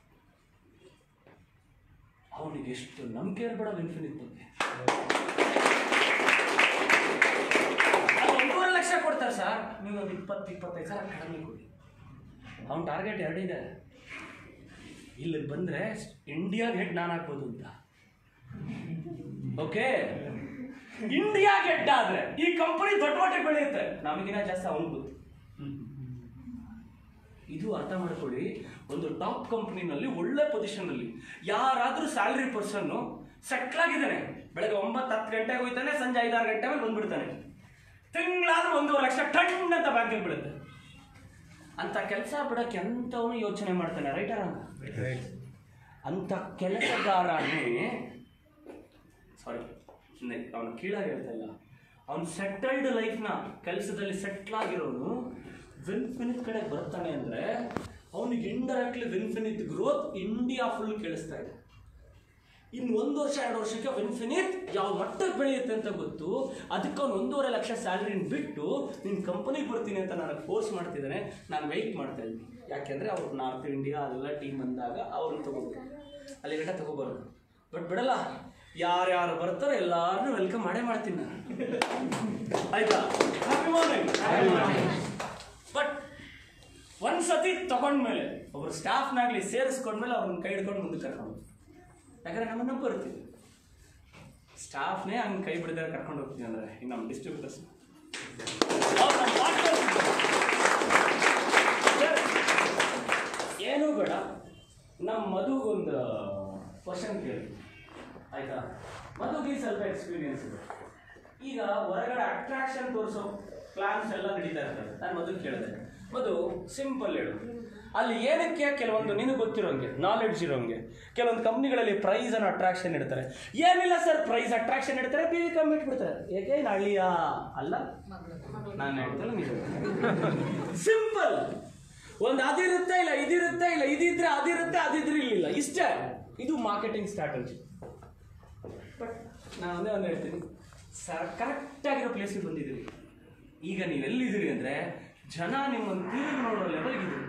ಅವನಿಗೆ ಎಷ್ಟು ನಂಬಿಕೆ ಇರ್ಬೇಡ ಇನ್ಫಿನಿಟ್ ಬಗ್ಗೆ ಅದು ಒಂದೂವರೆ ಲಕ್ಷ ಕೊಡ್ತಾರೆ ಸರ್ ನೀವು ಒಂದು ಇಪ್ಪತ್ತು ಇಪ್ಪತ್ತೈದು ಸಾವಿರ ಕಡಿಮೆ ಕೊಡಿ ಅವನ ಟಾರ್ಗೆಟ್ ಎರಡಿದೆ ಇಲ್ಲಿ ಬಂದರೆ ಇಂಡಿಯಾಗೆ ಹೆಡ್ ನಾನು ಆಗ್ಬೋದು ಅಂತ ಓಕೆ ಇಂಡಿಯಾಗೆ ಹೆಡ್ ಆದ್ರೆ ಈ ಕಂಪನಿ ದೊಡ್ಡ ಮಟ್ಟಿಗೆ ಬೆಳೆಯುತ್ತೆ ನಮಗಿನ ಜಾಸ್ತಿ ಅವನು ಗೊತ್ತು ಇದು ಅರ್ಥ ಮಾಡ್ಕೊಳ್ಳಿ ಒಂದು ಟಾಪ್ ಕಂಪ್ನಿನಲ್ಲಿ ಒಳ್ಳೆ ಪೊಸಿಷನ್ನಲ್ಲಿ ಯಾರಾದರೂ ಸ್ಯಾಲ್ರಿ ಪರ್ಸನ್ನು ಸೆಟ್ಲ್ ಆಗಿದ್ದಾನೆ ಬೆಳಗ್ಗೆ ಒಂಬತ್ತು ಹತ್ತು ಗಂಟೆಗೆ ಹೋಗ್ತಾನೆ ಸಂಜೆ ಐದಾರು ಗಂಟೆ ಮೇಲೆ ಬಂದ್ಬಿಡ್ತಾನೆ ತಿಂಗಳಾದ್ರೂ ಒಂದೂವರೆ ಲಕ್ಷ ಟನ್ ಅಂತ ಬ್ಯಾಂಕಿಗೆ ಬೀಳುತ್ತೆ ಅಂತ ಕೆಲಸ ಬಿಡಕ್ಕೆ ಎಂಥವನು ಯೋಚನೆ ಮಾಡ್ತಾನೆ ರೈಟರ್ ಅಂತ ಅಂತ ಕೆಲಸಗಾರನೇ ಸಾರಿ ಅವನು ಕೀಳಾಗಿ ಹೇಳ್ತಾ ಇಲ್ಲ ಅವನು ಸೆಟಲ್ಡ್ ಲೈಫ್ನ ಕೆಲಸದಲ್ಲಿ ಸೆಟ್ಲ್ ಆಗಿರೋನು ವಿನ್ಫಿನಿತ್ ಕಡೆ ಬರ್ತಾನೆ ಅಂದರೆ ಅವನಿಗೆ indirectly Vinfinite growth India full ಕೇಳಿಸ್ತಾ ಇದೆ ಇನ್ನು ಒಂದು ವರ್ಷ ಎರಡು ವರ್ಷಕ್ಕೆ ವಿನ್ಫಿನಿತ್ ಯಾವ ಮಟ್ಟಕ್ಕೆ ಬೆಳೆಯುತ್ತೆ ಅಂತ ಗೊತ್ತು ಅದಕ್ಕೆ ಅವ್ನು ಒಂದೂವರೆ ಲಕ್ಷ ಸ್ಯಾಲ್ರಿನ ಬಿಟ್ಟು ನಿನ್ನ ಕಂಪನಿಗೆ ಬರ್ತೀನಿ ಅಂತ ನನಗೆ ಫೋರ್ಸ್ ಮಾಡ್ತಿದ್ದಾನೆ ನಾನು ವೆಯ್ಟ್ ಮಾಡ್ತಾ ಇದ್ದೀನಿ ಯಾಕೆಂದರೆ ಅವ್ರು ನಾರ್ತ್ ಇಂಡಿಯಾ ಅದೆಲ್ಲ ಟೀಮ್ ಬಂದಾಗ ಅವ್ರನ್ನ ತಗೋಬೇಕು ಅಲ್ಲಿ ಗಂಟ ತಗೋಬಾರ್ದು ಬಟ್ ಬಿಡಲ್ಲ ಯಾರ್ಯಾರು ಬರ್ತಾರೋ ಎಲ್ಲಾರನ್ನೂ ವೆಲ್ಕಮ್ ಮಾಡೇ ಮಾಡ್ತೀನಿ ನಾನು ಆಯ್ತಾ ಹ್ಯಾಪಿ ಮಾರ್ನಿಂಗ್ ಬಟ್ ಒಂದ್ಸತಿ ತಗೊಂಡ್ಮೇಲೆ ಒಬ್ರು ಸ್ಟಾಫ್ನಾಗ್ಲಿ ಸೇರಿಸ್ಕೊಂಡ್ಮೇಲೆ ಅವ್ರನ್ನ ಕೈ ಹಿಡ್ಕೊಂಡು ಮುಂದೆ ಕರ್ಕೊಂಡು ಹೋಗ್ತೀನಿ. ಯಾಕಂದ್ರೆ ನಮ್ಮನ್ನ ಬರ್ತೀವಿ ಸ್ಟಾಫ್ನೇ ಹಂಗೆ ಕೈ ಬಿಡದೆ ಕರ್ಕೊಂಡು ಹೋಗ್ತೀವಿ ಅಂದ್ರೆ ಇನ್ನು ನಮ್ಮ ಡಿಸ್ಟ್ರಿಬ್ಯೂಟರ್ಸ್ ಏನೂ ಬೇಡ ನಮ್ಮ ಮದುಗೊಂದು ಕ್ವಶನ್ ಕೇಳಿ ಆಯ್ತಾ ಮದುಗೆ ಸ್ವಲ್ಪ ಎಕ್ಸ್ಪೀರಿಯನ್ಸ್ ಇದೆ ಈಗ ಹೊರಗಡೆ ಅಟ್ರಾಕ್ಷನ್ ತೋರಿಸೋ ಪ್ಲಾನ್ಸ್ ಎಲ್ಲ ನಡೀತಾ ಇರ್ತದೆ ನಾನು ಮದುವೆ ಕೇಳಿದೆ ಮದು ಸಿಂಪಲ್ ಹೇಳು ಅಲ್ಲಿ ಏನಕ್ಕೆ ಕೆಲವೊಂದು ನಿನಗೆ ಗೊತ್ತಿರೋಂಗೆ ನಾಲೆಡ್ಜ್ ಇರೋಂಗೆ ಕೆಲವೊಂದು ಕಂಪ್ನಿಗಳಲ್ಲಿ ಪ್ರೈಸ್ ಅನ್ನು ಅಟ್ರಾಕ್ಷನ್ ಇಡ್ತಾರೆ ಏನಿಲ್ಲ ಸರ್ ಪ್ರೈಸ್ ಅಟ್ರಾಕ್ಷನ್ ಇಡ್ತಾರೆ ಬಿ ಕಮ್ಮಿ ಇಟ್ಬಿಡ್ತಾರೆ ಏಕೆ ಏನು ಹಳ್ಳಿಯ ಅಲ್ಲ ನಾನು ಹೇಳ್ತಲ್ಲ ನೀವು ಸಿಂಪಲ್ ಒಂದು ಅದಿರುತ್ತೆ ಇಲ್ಲ ಇದಿರುತ್ತೆ ಇಲ್ಲ ಇದಿದ್ರೆ ಅದಿರುತ್ತೆ ಅದಿದ್ರೆ ಇಲ್ಲಿಲ್ಲ ಇಷ್ಟೇ ಇದು ಮಾರ್ಕೆಟಿಂಗ್ ಸ್ಟ್ರಾಟಜಿ ಬಟ್ ನಾನು ಒಂದೇ ಒಂದು ಹೇಳ್ತೀನಿ ಸರ್ ಕರೆಕ್ಟಾಗಿರೋ ಪ್ಲೇಸಿಗೆ ಬಂದಿದ್ದೀರಿ ಈಗ ನೀವು ಎಲ್ಲಿದ್ದೀರಿ ಅಂದರೆ ಜನ ನಿಮ್ಮನ್ನು ತಿರುಗಿ ನೋಡೋ ಲೆವೆಲ್ಗೆ ಇದ್ದೀರಿ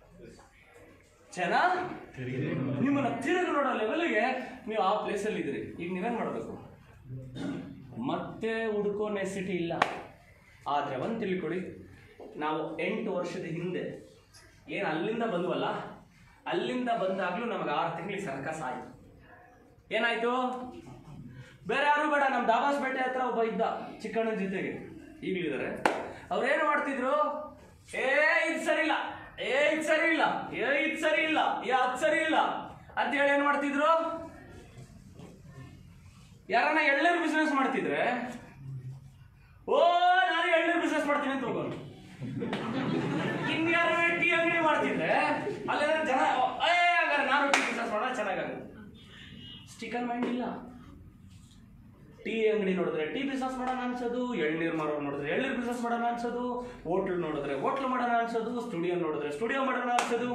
ಜನ ನಿಮ್ಮನ್ನ ತಿರುಗಿ ನೋಡೋ ಲೆವೆಲ್ಗೆ ನೀವು ಆ ಪ್ಲೇಸಲ್ಲಿ ಇದ್ದೀರಿ ಈಗ ನೀವೇನು ಮಾಡಬೇಕು ಮತ್ತೆ ಹುಡುಕೋ ನೆಸಿಟಿ ಇಲ್ಲ ಆದರೆ ಒಂದು ತಿಳ್ಕೊಳ್ಳಿ ನಾವು ಎಂಟು ವರ್ಷದ ಹಿಂದೆ ಏನು ಅಲ್ಲಿಂದ ಬಂದ್ವಲ್ಲ ಅಲ್ಲಿಂದ ಬಂದಾಗಲೂ ನಮಗೆ ಆರು ತಿಂಗಳಿಗೆ ಸರ್ಕಸ್ ಆಯಿತು ಏನಾಯ್ತು ಬೇರೆ ಯಾರು ಬೇಡ ನಮ್ಮ ದಾಬಾಸ್ ಬೇಟೆ ಹತ್ರ ಒಬ್ಬ ಇದ್ದ ಚಿಕ್ಕಣ್ಣನ ಜೊತೆಗೆ ಈಗಲಿದ್ದಾರೆ ಅವ್ರೇನು ಮಾಡ್ತಿದ್ರು ಏ ಇದು ಸರಿ ಇಲ್ಲ ಏ ಇದು ಸರಿ ಇಲ್ಲ ಏ ಇದು ಸರಿ ಇಲ್ಲ ಏ ಅದು ಸರಿ ಇಲ್ಲ ಅಂತ ಹೇಳಿ ಏನು ಮಾಡ್ತಿದ್ರು ಯಾರನ್ನ ಎಳ್ಳೀರು ಬಿಸ್ನೆಸ್ ಮಾಡ್ತಿದ್ರೆ ಓ ನಾನು ಎಳ್ಳೀರು ಬಿಸ್ನೆಸ್ ಮಾಡ್ತೀನಿ ಅಂತ ಹೋಗೋನು ಇನ್ಯಾರ ಟೀ ಅಂಗಡಿ ಮಾಡ್ತಿದ್ರೆ ಅಲ್ಲೆಲ್ಲ ಜನ ಏ ಹಂಗಾರೆ ನಾನು ಟೀ ಬಿಸ್ನೆಸ್ ಮಾಡೋಣ ಚೆನ್ನಾಗಾಗುತ್ತೆ ಸ್ಟಿಕರ್ ಮೈಂಡ್ ಇಲ್ಲ ಟೀ ಅಂಗಡಿ ನೋಡಿದ್ರೆ ಟೀ ಬಿಸ್ನೆಸ್ ಮಾಡೋಣ ಅನ್ಸೋದು ಎಳ್ನೀರು ಮಾರೋರು ನೋಡಿದ್ರೆ ಎಳ್ನೀರು ಬಿಸ್ನೆಸ್ ಮಾಡೋಣ ಅನ್ಸೋದು ಹೋಟ್ಲ್ ನೋಡಿದ್ರೆ ಹೋಟ್ಲ್ ಮಾಡೋಣ ಅನ್ಸೋದು ಸ್ಟುಡಿಯೋ ನೋಡಿದ್ರೆ ಸ್ಟುಡಿಯೋ ಮಾಡೋಣ ಅನ್ಸೋದು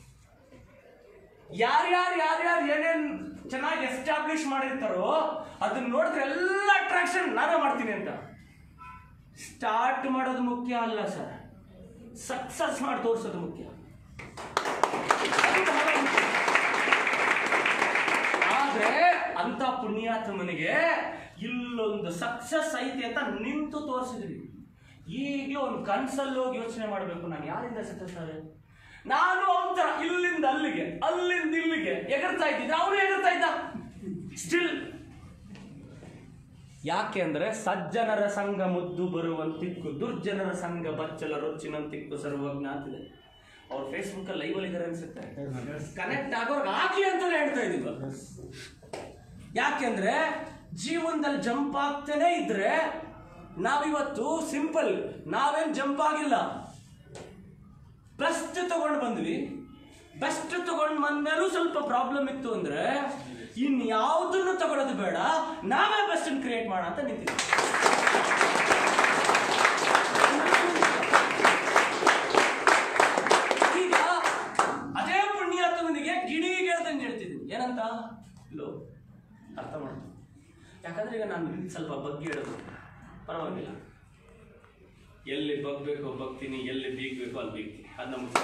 ಯಾರ್ಯಾರು ಯಾರ್ಯಾರು ಏನೇನ್ ಚೆನ್ನಾಗಿ ಎಸ್ಟಾಬ್ಲಿಷ್ ಮಾಡಿರ್ತಾರೋ ಅದನ್ನ ನೋಡಿದ್ರೆ ಎಲ್ಲ ಅಟ್ರಾಕ್ಷನ್ ನಾನೇ ಮಾಡ್ತೀನಿ ಅಂತ ಸ್ಟಾರ್ಟ್ ಮಾಡೋದು ಮುಖ್ಯ ಅಲ್ಲ ಸರ್ ಸಕ್ಸಸ್ ಮಾಡಿ ತೋರಿಸೋದು ಮುಖ್ಯ ಅದು ಬಹಳ ಮುಖ್ಯ. ಆದ್ರೆ ಅಂತ ಪುಣ್ಯಾತ್ಮನಿಗೆ ಇಲ್ಲೊಂದು ಸಕ್ಸಸ್ ಐತಿ ಅಂತ ನಿಂತು ತೋರಿಸಿದ್ರಿ ಈಗಲೂ ಒಂದು ಕನ್ಸಲ್ಲಿ ಹೋಗಿ ಯೋಚನೆ ಮಾಡಬೇಕು ನಾನು ಯಾರಿಂದ ಸಕ್ಸಸ್ ಆದೆ ನಾನು ಒಂಥರ ಇಲ್ಲಿಂದ ಅಲ್ಲಿಗೆ ಅಲ್ಲಿಂದ ಇಲ್ಲಿಗೆ ಎಗರ್ತಾ ಇದ್ದಿದ್ರೆ ಅವನು ಎಗರ್ತಾ ಇದ್ದ ಸ್ಟಿಲ್ ಯಾಕೆ ಅಂದ್ರೆ ಸಜ್ಜನರ ಸಂಘ ಮುದ್ದು ಬರುವಂತಿಕ್ಕು ದುರ್ಜನರ ಸಂಘ ಬಚ್ಚಲ ರೊಚ್ಚಿನಂತಿಕ್ಕು ಸರ್ವಜ್ಞ ಅಂತಿದೆ ಅವ್ರು ಫೇಸ್ಬುಕ್ ಅಲ್ಲಿ ಲೈವ್ ಅಲ್ಲಿ ಇದಾರೆ ಅನ್ಸುತ್ತೆ ಕನೆಕ್ಟ್ ಆಗೋರ್ಗೆ ಆಗ್ಲಿ ಅಂತಾನೆ ಹೇಳ್ತಾ ಇದೀವಿ ಯಾಕೆಂದ್ರೆ ಜೀವನದಲ್ಲಿ ಜಂಪ್ ಆಗ್ತಾನೆ ಇದ್ರೆ ನಾವಿವತ್ತು ಸಿಂಪಲ್ ನಾವೇನ್ ಜಂಪ್ ಆಗಿಲ್ಲ ಬೆಸ್ಟ್ ತಗೊಂಡು ಬಂದ್ವಿ ಬೆಸ್ಟ್ ತಗೊಂಡು ಬಂದ್ಮೇಲೂ ಸ್ವಲ್ಪ ಪ್ರಾಬ್ಲಮ್ ಇತ್ತು ಅಂದ್ರೆ ಇನ್ ಯಾವುದನ್ನು ತಗೊಳ್ಳೋದು ಬೇಡ ನಾವೇ ಬೆಸ್ಟ್ ಕ್ರಿಯೇಟ್ ಮಾಡೋಣ ಅಂತ ನಿಂತಿದ್ವಿ ಈಗ ಅದೇ ಪುಣ್ಯಾತ್ಮನಿಗೆ ಗಿಣಿಗೆ ಹೇಳ್ದಂಗೆ ಹೇಳ್ತಿದ್ದೀನಿ ಏನಂತ ಲೋ ಅರ್ಥ ಮಾಡ್ತೀನಿ ಯಾಕಂದ್ರೆ ಈಗ ನಾನು ಸ್ವಲ್ಪ ಬಗ್ಗೆ ಹೇಳೋದು ಪರವಾಗಿಲ್ಲ ಎಲ್ಲಿ ಬಗ್ಬೇಕು ಬಗ್ತೀನಿ ಎಲ್ಲಿ ಬೀಗ್ಬೇಕು ಅಲ್ಲಿ ಬೀಗ್ತೀನಿ ಅದು ನಮ್ಗೆ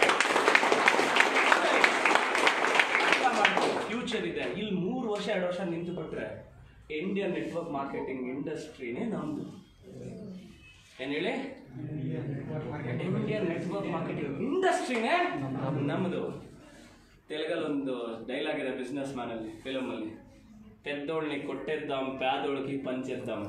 ಫ್ಯೂಚರ್ ಇದೆ ಇಲ್ಲಿ ಮೂರು ವರ್ಷ ಎರಡು ವರ್ಷ ನಿಂತು ಬಿಟ್ರೆ ಇಂಡಿಯನ್ ನೆಟ್ವರ್ಕ್ ಮಾರ್ಕೆಟಿಂಗ್ ಇಂಡಸ್ಟ್ರಿನೇ ನಮ್ದು ಏನ್ ಹೇಳಿ ಇಂಡಿಯನ್ ನೆಟ್ವರ್ಕ್ ಮಾರ್ಕೆಟಿಂಗ್ ಇಂಡಸ್ಟ್ರಿನೇ ನಮ್ದು ತೆಲುಗಲ್ಲಿ ಒಂದು ಡೈಲಾಗ್ ಇದೆ ಬಿಸ್ನೆಸ್ ಮ್ಯಾನ್ ಅಲ್ಲಿ ಫಿಲಮ್ ಅಲ್ಲಿ ತೆದ್ದೋಳ್ನಿ ಕೊಟ್ಟಿದ್ದಾಮ್ ಪ್ಯಾದೊಳಗಿ ಪಂಚಿದ್ದಾಮ್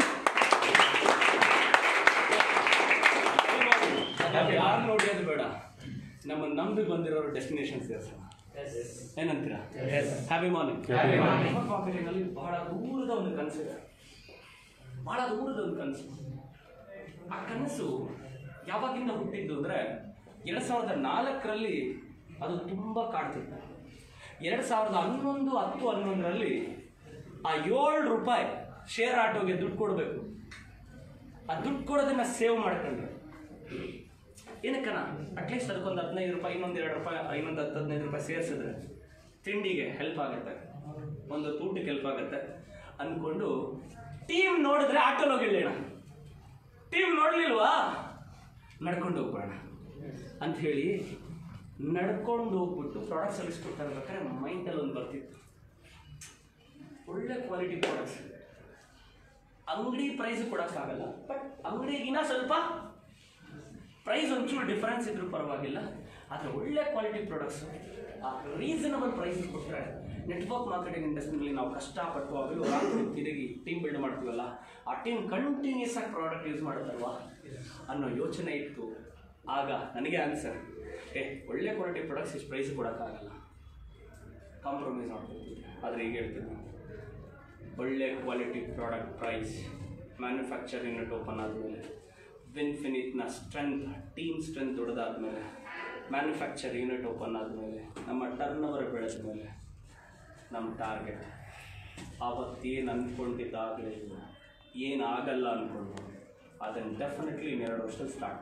ಯಾರು ನೋಡಿಯೋದು ಬೇಡ ನಮ್ಮ ನಂಬಿ ಬಂದಿರೋರು ಡೆಸ್ಟಿನೇಷನ್ ಸೇರ್ಸೋಣ ಏನಂತೀರಾ ಹ್ಯಾಪಿ ಮಾರ್ನಿಂಗ್ ಮಾರ್ಕೆಟಿಂಗಲ್ಲಿ ಬಹಳ ದೂರದ ಒಂದು ಕನಸಿದೆ ಬಹಳ ದೂರದ ಒಂದು ಕನಸು ಆ ಕನಸು ಯಾವಾಗಿಂದ ಹುಟ್ಟಿದ್ದು ಅಂದ್ರೆ ಎರಡ್ ಸಾವಿರದ ನಾಲ್ಕರಲ್ಲಿ ಅದು ತುಂಬಾ ಕಾಡ್ತಿತ್ತು ಎರಡ್ ಸಾವಿರದ ಹನ್ನೊಂದು ಹತ್ತು ಹನ್ನೊಂದರಲ್ಲಿ ಆ ಏಳು ರೂಪಾಯಿ ಶೇರ್ ಆಟೋಗೆ ದುಡ್ಡು ಕೊಡಬೇಕು ಆ ದುಡ್ಡು ಕೊಡೋದನ್ನ ಸೇವ್ ಮಾಡ್ಕೊಂಡ್ರೆ ಏನಕ್ಕನ ಅಟ್ಲೀಸ್ಟ್ ಅದಕ್ಕೊಂದು ಹದಿನೈದು ರೂಪಾಯಿ ಇನ್ನೊಂದು ಎರಡು ರೂಪಾಯಿ ಇನ್ನೊಂದು ಹತ್ತು ಹದಿನೈದು ರೂಪಾಯಿ ಸೇರಿಸಿದ್ರೆ ತಿಂಡಿಗೆ ಹೆಲ್ಪ್ ಆಗುತ್ತೆ ಒಂದು ಊಟಕ್ಕೆ ಹೆಲ್ಪ್ ಆಗುತ್ತೆ ಅಂದ್ಕೊಂಡು ಟೀಮ್ ನೋಡಿದ್ರೆ ಆಟೋಲ್ ಹೋಗಿ ಇಳಿಯೋಣ ಟೀಮ್ ನೋಡ್ಲಿಲ್ವಾ ನಡ್ಕೊಂಡು ಹೋಗ್ಬೇಡ ಅಂತ ಹೇಳಿ ನಡ್ಕೊಂಡು ಹೋಗ್ಬಿಟ್ಟು ಪ್ರಾಡಕ್ಟ್ ಸರ್ವಿಸ್ ಕೊಡ್ತಾ ಇರ್ಬೇಕಾದ್ರೆ ಮೈಂಡಲ್ಲಿ ಒಂದು ಬರ್ತಿತ್ತು ಒಳ್ಳೆ ಕ್ವಾಲಿಟಿ ಪ್ರಾಡಕ್ಟ್ಸ್ ಅಂಗಡಿ ಪ್ರೈಸ್ ಕೊಡೋಕ್ಕಾಗಲ್ಲ ಬಟ್ ಅಂಗಡಿಗಿನ ಸ್ವಲ್ಪ ಪ್ರೈಸ್ ಒಂಚೂರು ಡಿಫರೆನ್ಸ್ ಇದ್ರೂ ಪರವಾಗಿಲ್ಲ ಆದರೆ ಒಳ್ಳೆ ಕ್ವಾಲಿಟಿ ಪ್ರಾಡಕ್ಟ್ಸ್ ಆ ರೀಸನಬಲ್ ಪ್ರೈಸ್ ಕೊಟ್ಟರೆ ನೆಟ್ವರ್ಕ್ ಮಾರ್ಕೆಟಿಂಗ್ ಇಂಡಸ್ಟ್ರಿನಲ್ಲಿ ನಾವು ಕಷ್ಟಪಟ್ಟು ಅವೆಲ್ಲ ರಾತ್ರಿ ತಿರುಗಿ ಟೀಮ್ ಬಿಲ್ಡ್ ಮಾಡ್ತೀವಲ್ಲ ಆ ಟೀಮ್ ಕಂಟಿನ್ಯೂಸ್ ಆಗಿ ಪ್ರಾಡಕ್ಟ್ ಯೂಸ್ ಮಾಡುತ್ತಲ್ವಾ ಅನ್ನೋ ಯೋಚನೆ ಇತ್ತು ಆಗ ನನಗೆ ಆನ್ಸರ್ ಏ ಒಳ್ಳೆ ಕ್ವಾಲಿಟಿ ಪ್ರಾಡಕ್ಟ್ಸ್ ಇಷ್ಟು ಪ್ರೈಸ್ ಕೊಡೋಕ್ಕಾಗಲ್ಲ ಕಾಂಪ್ರಮೈಸ್ ಮಾಡ್ಕೊಳ್ತಿದ್ದೆ ಆದರೆ ಈಗ ಹೇಳ್ತೀನಿ ಒಳ್ಳೆ quality product price manufacture unit open ಆದಮೇಲೆ ವಿನ್ಫಿನಿಟ್ನ ಸ್ಟ್ರೆಂತ್ ಟೀಮ್ ಸ್ಟ್ರೆಂತ್ ದೊಡ್ಡದಾದ್ಮೇಲೆ ಮ್ಯಾನುಫ್ಯಾಕ್ಚರ್ ಯೂನಿಟ್ ಓಪನ್ ಆದಮೇಲೆ ನಮ್ಮ ಟರ್ನ್ ಓವರ್ ಬೆಳೆದ ಮೇಲೆ ನಮ್ಮ ಟಾರ್ಗೆಟ್ ಆವತ್ತೇನು ಅಂದ್ಕೊಂಡಿದ್ದಾಗಲಿಲ್ಲ ಏನು ಆಗಲ್ಲ ಅಂದ್ಕೊಂಡು ಅದನ್ನು ಡೆಫಿನೆಟ್ಲಿ ಇನ್ನೆರಡು ವರ್ಷದಲ್ಲಿ ಸ್ಟಾರ್ಟ್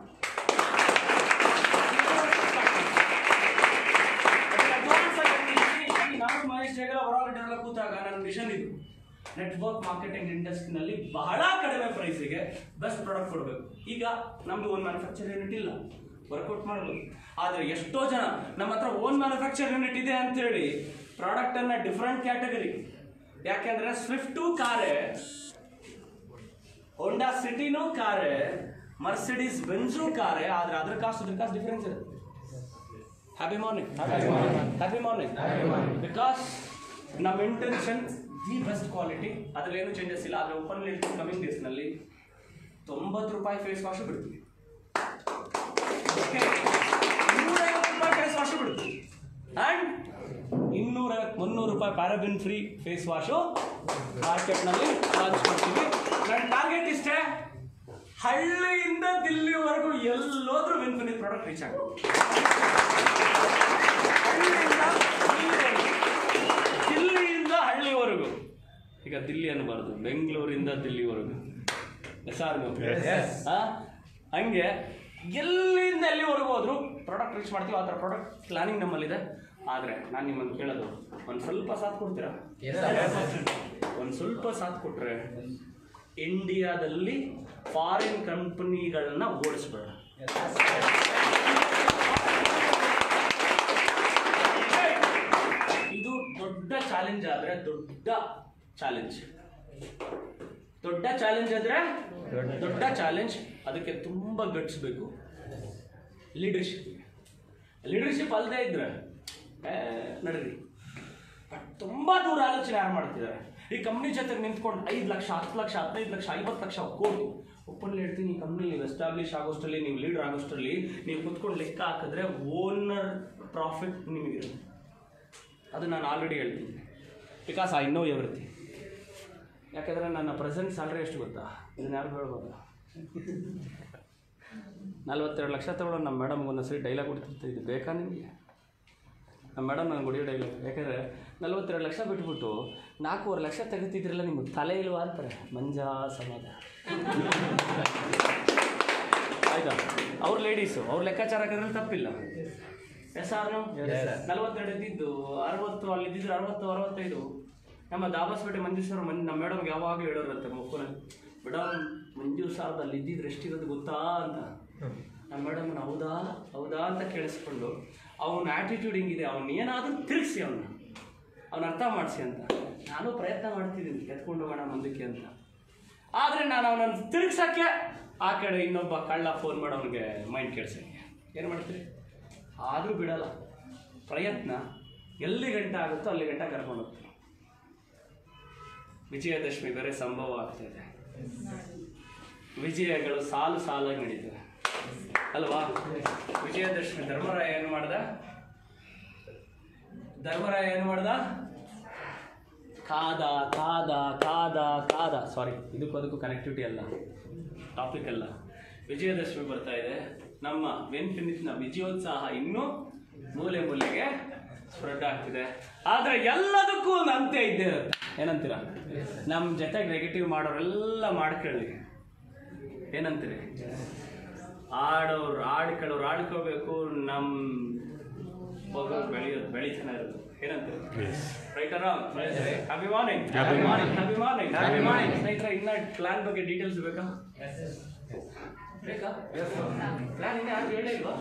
ನಾನು ಮಹೇಶ್ ಜಗಲ ಹೊರಗಡೆಲ್ಲ ಕೂತಾಗ ನನ್ನ ವಿಷನ್ ಇದು ನೆಟ್ವರ್ಕ್ ಮಾರ್ಕೆಟಿಂಗ್ ಇಂಡಸ್ಟ್ರಿನಲ್ಲಿ ಬಹಳ ಕಡಿಮೆ ಪ್ರೈಸಿಗೆ ಬೆಸ್ಟ್ ಪ್ರಾಡಕ್ಟ್ ಕೊಡಬೇಕು ಈಗ ನಮ್ದು ಓನ್ ಮ್ಯಾನುಫ್ಯಾಕ್ಚರ್ ಯೂನಿಟ್ ಇಲ್ಲ ವರ್ಕೌಟ್ ಮಾಡಬಹುದು ಆದರೆ ಎಷ್ಟೋ ಜನ ನಮ್ಮ ಹತ್ರ ಓನ್ ಮ್ಯಾನುಫ್ಯಾಕ್ಚರ್ ಯೂನಿಟ್ ಇದೆ ಅಂತೇಳಿ ಪ್ರಾಡಕ್ಟ್ ಅನ್ನ ಡಿಫ್ರೆಂಟ್ ಕ್ಯಾಟಗರಿ ಯಾಕೆಂದ್ರೆ ಸ್ವಿಫ್ಟು ಕಾರೇ ಹೋಂಡಾ ಸಿಟಿನೂ ಕಾರೇ ಮರ್ಸಿಡೀಸ್ ಬೆಂಜು ಕಾರೇ ಆದ್ರೆ ಅದ್ರ ಕಾಸ್ಟ್ ಅದ್ರ ಕಾಸ್ಟ್ ಡಿಫರೆನ್ಸ್ ಇದೆ happy morning happy morning because ನಮ್ಮ ಇಂಟೆನ್ಷನ್ ದಿ ಬೆಸ್ಟ್ ಕ್ವಾಲಿಟಿ ಅದ್ರಲ್ಲಿ ಏನು ಚೇಂಜಸ್ ಇಲ್ಲ ಆದರೆ ಓಪನ್ ಕಮಿಂಗ್ ಡೇಸ್ನಲ್ಲಿ ತೊಂಬತ್ತು ರೂಪಾಯಿ ಫೇಸ್ ವಾಶ್ ಬಿಡ್ತೀವಿ ಇನ್ನೂರೈವತ್ತು ರೂಪಾಯಿ ಫೇಸ್ ವಾಶ್ ಬಿಡ್ತೀವಿ ಆ್ಯಂಡ್ ಇನ್ನೂರೈವತ್ತು ಮುನ್ನೂರು ರೂಪಾಯಿ ಪ್ಯಾರಾಬಿನ್ ಫ್ರೀ ಫೇಸ್ ವಾಶು ಮಾರ್ಕೆಟ್ನಲ್ಲಿ ಲಾಂಚ್ ಮಾಡ್ತೀವಿ ನನ್ನ ಟಾರ್ಗೆಟ್ ಇಷ್ಟೇ ಹಳ್ಳಿಯಿಂದ ದಿಲ್ಲಿವರೆಗೂ ಎಲ್ಲೋದ್ರೂ ವಿನ್ಫಿನಿಟ್ ಪ್ರಾಡಕ್ಟ್ ರೀಚ್ ಆಗ್ಬೋದು ಹಳ್ಳಿಯಿಂದ ದಿಲ್ಲಿವರೆಗೂ. ದಿಲ್ಲಿಯಿಂದ ಹಳ್ಳಿವರೆಗೂ ಈಗ ದಿಲ್ಲಿ ಅನ್ನಬಾರ್ದು ಬೆಂಗಳೂರಿಂದ ದಿಲ್ಲಿವರೆಗೂ ಎಸ್ ಆರ್ ಹಂಗೆ ಎಲ್ಲಿಂದ ಎಲ್ಲಿವರೆಗೂ ಹೋದ್ರು ಪ್ರಾಡಕ್ಟ್ ರೀಚ್ ಮಾಡ್ತೀವಿ ಆ ಥರ ಪ್ರಾಡಕ್ಟ್ ಪ್ಲಾನಿಂಗ್ ನಮ್ಮಲ್ಲಿದೆ ಆದರೆ ನಾನು ನಿಮ್ಮನ್ನು ಕೇಳೋದು ಒಂದು ಸ್ವಲ್ಪ ಸಾಥ್ ಕೊಡ್ತೀರಾ ಒಂದು ಸ್ವಲ್ಪ ಸಾಥ್ ಕೊಟ್ರೆ ಇಂಡಿಯಾದಲ್ಲಿ ಫಾರಿನ್ ಕಂಪನಿಗಳನ್ನ ಓಡಿಸ್ಬೇಡ ಇದು ದೊಡ್ಡ ಚಾಲೆಂಜ್ ಆದ್ರೆ ದೊಡ್ಡ ಚಾಲೆಂಜ್ ದೊಡ್ಡ ಚಾಲೆಂಜ್ ಆದ್ರೆ ದೊಡ್ಡ ಚಾಲೆಂಜ್ ಅದಕ್ಕೆ ತುಂಬಾ ಗಟ್ಸ್ ಬೇಕು ಲೀಡರ್ಶಿಪ್ ಲೀಡರ್ಶಿಪ್ ಅಲ್ಲದೆ ಇದ್ರೆ ಏ, ನಡೀರಿ ಬಟ್ ತುಂಬಾ ದೂರ ಆಲೋಚನೆ ಯಾರು ಮಾಡ್ತಿದ್ದಾರೆ ಈ ಕಂಪ್ನಿ ಜೊತೆಗೆ ನಿಂತ್ಕೊಂಡು ಐದು ಲಕ್ಷ ಹತ್ತು ಲಕ್ಷ ಹದಿನೈದು ಲಕ್ಷ ಐವತ್ತು ಲಕ್ಷ ಕೋಟಿ ಒಪ್ಪಲ್ಲಿ ಹೇಳ್ತೀನಿ ಈ ಕಂಪ್ನಿ ನೀವು ಎಸ್ಟಾಬ್ಲಿಷ್ ಆಗೋಷ್ಟರಲ್ಲಿ ನೀವು ಲೀಡರ್ ಆಗೋಷ್ಟರಲ್ಲಿ ನೀವು ಕುತ್ಕೊಂಡು ಲೆಕ್ಕ ಹಾಕಿದ್ರೆ ಓನರ್ ಪ್ರಾಫಿಟ್ ನಿಮಗಿರುತ್ತೆ ಅದು ನಾನು ಆಲ್ರೆಡಿ ಹೇಳ್ತೀನಿ ಬಿಕಾಸ್ ಐ ನೋ ಎವ್ರಿಥಿಂಗ್ ಯಾಕಂದರೆ ನನ್ನ ಪ್ರೆಸೆಂಟ್ ಸ್ಯಾಲ್ರಿ ಎಷ್ಟು ಗೊತ್ತಾ ಇದನ್ನ ಯಾರು ಹೇಳ್ಬೋದು ನಲ್ವತ್ತೆರಡು ಲಕ್ಷ ತಗೊಳ್ಳೋ ನಮ್ಮ ಮೇಡಮ್ ಒಂದು ಸರಿ ಡೈಲಾಗ್ ಕೊಡ್ತಿರ್ತೀವಿ ಇದು ಬೇಕಾ ನಿಮಗೆ ನಮ್ಮ ಮೇಡಮ್ ನನಗೆ ಹೊಡಿಯೋ ಡೈಲಾಗ್ ಯಾಕಂದರೆ ನಲ್ವತ್ತೆರಡು ಲಕ್ಷ ಬಿಟ್ಬಿಟ್ಟು ನಾಲ್ಕೂವರೆ ಲಕ್ಷ ತೆಗಿತಿದ್ರಲ್ಲ ನಿಮಗೆ ತಲೆ ಇಲ್ವಾ ಅಂತಾರೆ ಮಂಜಾ ಸಮಾಧ ಆಯ್ತಾ ಅವ್ರ ಲೇಡೀಸು ಅವ್ರ ಲೆಕ್ಕಾಚಾರ ಹಾಕಿದ್ರೆ ತಪ್ಪಿಲ್ಲ ಎಸ್ ಆರ್ ನಲ್ವತ್ತೆರಡು ಇದ್ದಿದ್ದು ಅರವತ್ತು ಅಲ್ಲಿ ಇದ್ದಿದ್ರು ಅರವತ್ತು ಅರವತ್ತೈದು ನಮ್ಮ ದಾಬಾಸ್ಪೇಟೆ ಮಂಜು ಸರ್ ಮನ್ ನಮ್ಮ ಮೇಡಮ್ಗೆ ಯಾವಾಗಲೂ ಹೇಳೋರಂತೆ ಮುಕ್ಕನಲ್ಲಿ ಮೇಡಮ್ ಮಂಜು ಸಾರ್ದು ಅಲ್ಲಿ ಇದ್ದಿದ್ದು ಎಷ್ಟಿರೋದು ಗೊತ್ತಾ ಅಂತ ನಮ್ಮ ಮೇಡಮ್ ಹೌದಾ ಹೌದಾ ಅಂತ ಕೇಳಿಸ್ಕೊಂಡು ಅವನ ಆ್ಯಟಿಟ್ಯೂಡ್ ಹಿಂಗಿದೆ ಅವ್ನು ಏನಾದರೂ ತಿರುಗಿಸಿ ಅವನ್ನ ಅವ್ನ ಅರ್ಥ ಮಾಡಿಸಿ ಅಂತ ನಾನು ಪ್ರಯತ್ನ ಮಾಡ್ತಿದ್ದೀನಿ ಎತ್ಕೊಂಡು ಹೋಗೋಣ ಮುಂದಕ್ಕೆ ಅಂತ ಆದರೆ ನಾನು ಅವನನ್ನು ತಿರುಗ್ಸಕ್ಕೆ ಆ ಕಡೆ ಇನ್ನೊಬ್ಬ ಕಳ್ಳ ಫೋನ್ ಮಾಡಿ ಅವನಿಗೆ ಮೈಂಡ್ ಕೆಡ್ಸಕ್ಕೆ ಏನು ಮಾಡ್ತೀರಿ ಆದರೂ ಬಿಡಲ್ಲ ಪ್ರಯತ್ನ ಎಲ್ಲಿ ಗಂಟೆ ಆಗುತ್ತೋ ಅಲ್ಲಿ ಗಂಟೆ ಕರ್ಕೊಂಡು ಹೋಗ್ತೀನಿ ವಿಜಯದಶಮಿ ಬೇರೆ ಸಂಭವ ಆಗ್ತಾಯಿದೆ ವಿಜಯಗಳು ಸಾಲು ಸಾಲಾಗಿ ನಡೀತವೆ ಅಲ್ವಾ ವಿಜಯದಶಮಿ ಧರ್ಮರಾಯ ಏನು ಮಾಡ್ದ ಧರ್ಮರಾಯ ಏನು ಮಾಡ್ದ ಕಾದ ಕಾದ ಕಾದ ಕಾದ ಸಾರಿ ಇದಕ್ಕೂ ಅದಕ್ಕೂ ಕನೆಕ್ಟಿವಿಟಿ ಅಲ್ಲ ಟಾಪಿಕ್ ಅಲ್ಲ ವಿಜಯದಶಮಿ ಬರ್ತಾ ಇದೆ ನಮ್ಮ ವೆನ್ಫಿನಿಟ್ನ ವಿಜಯೋತ್ಸಾಹ ಇನ್ನೂ ಮೂಲೆ ಮೂಲೆಗೆ ಸ್ಪ್ರೆಡ್ ಆಗ್ತಿದೆ ಆದರೆ ಎಲ್ಲದಕ್ಕೂ ಒಂದು ಅಂತ್ಯ ಇದ್ದೇ ಇರುತ್ತೆ ಏನಂತೀರಾ ನಮ್ಮ ಜೊತೆಗೆ ನೆಗೆಟಿವ್ ಮಾಡೋರೆಲ್ಲ ಮಾಡ್ಕೊಳ್ಳಿ ಏನಂತೀರಿ ಆಡೋರು ಆಡ್ಕೊಳ್ಳೋರು ಆಡ್ಕೋಬೇಕು ನಮ್ಮ ಹೋಗೋರು ಬೆಳೆಯೋದು ಬೆಳಿತಾನೆ ಇರೋದು ಏನಂತೀರಿ right happy morning happy morning happy morning happy morning ಸ್ನೇಹಿತರೆ ಇನ್ನ ಪ್ಲಾನ್ ಬಗ್ಗೆ ಡೀಟೇಲ್ಸ್ ಬೇಕಾ ಬೇಕಾ ಪ್ಲಾನ್ ಇನ್ನ ಯಾರು ಹೇಳೇ ಇಲ್ವಾ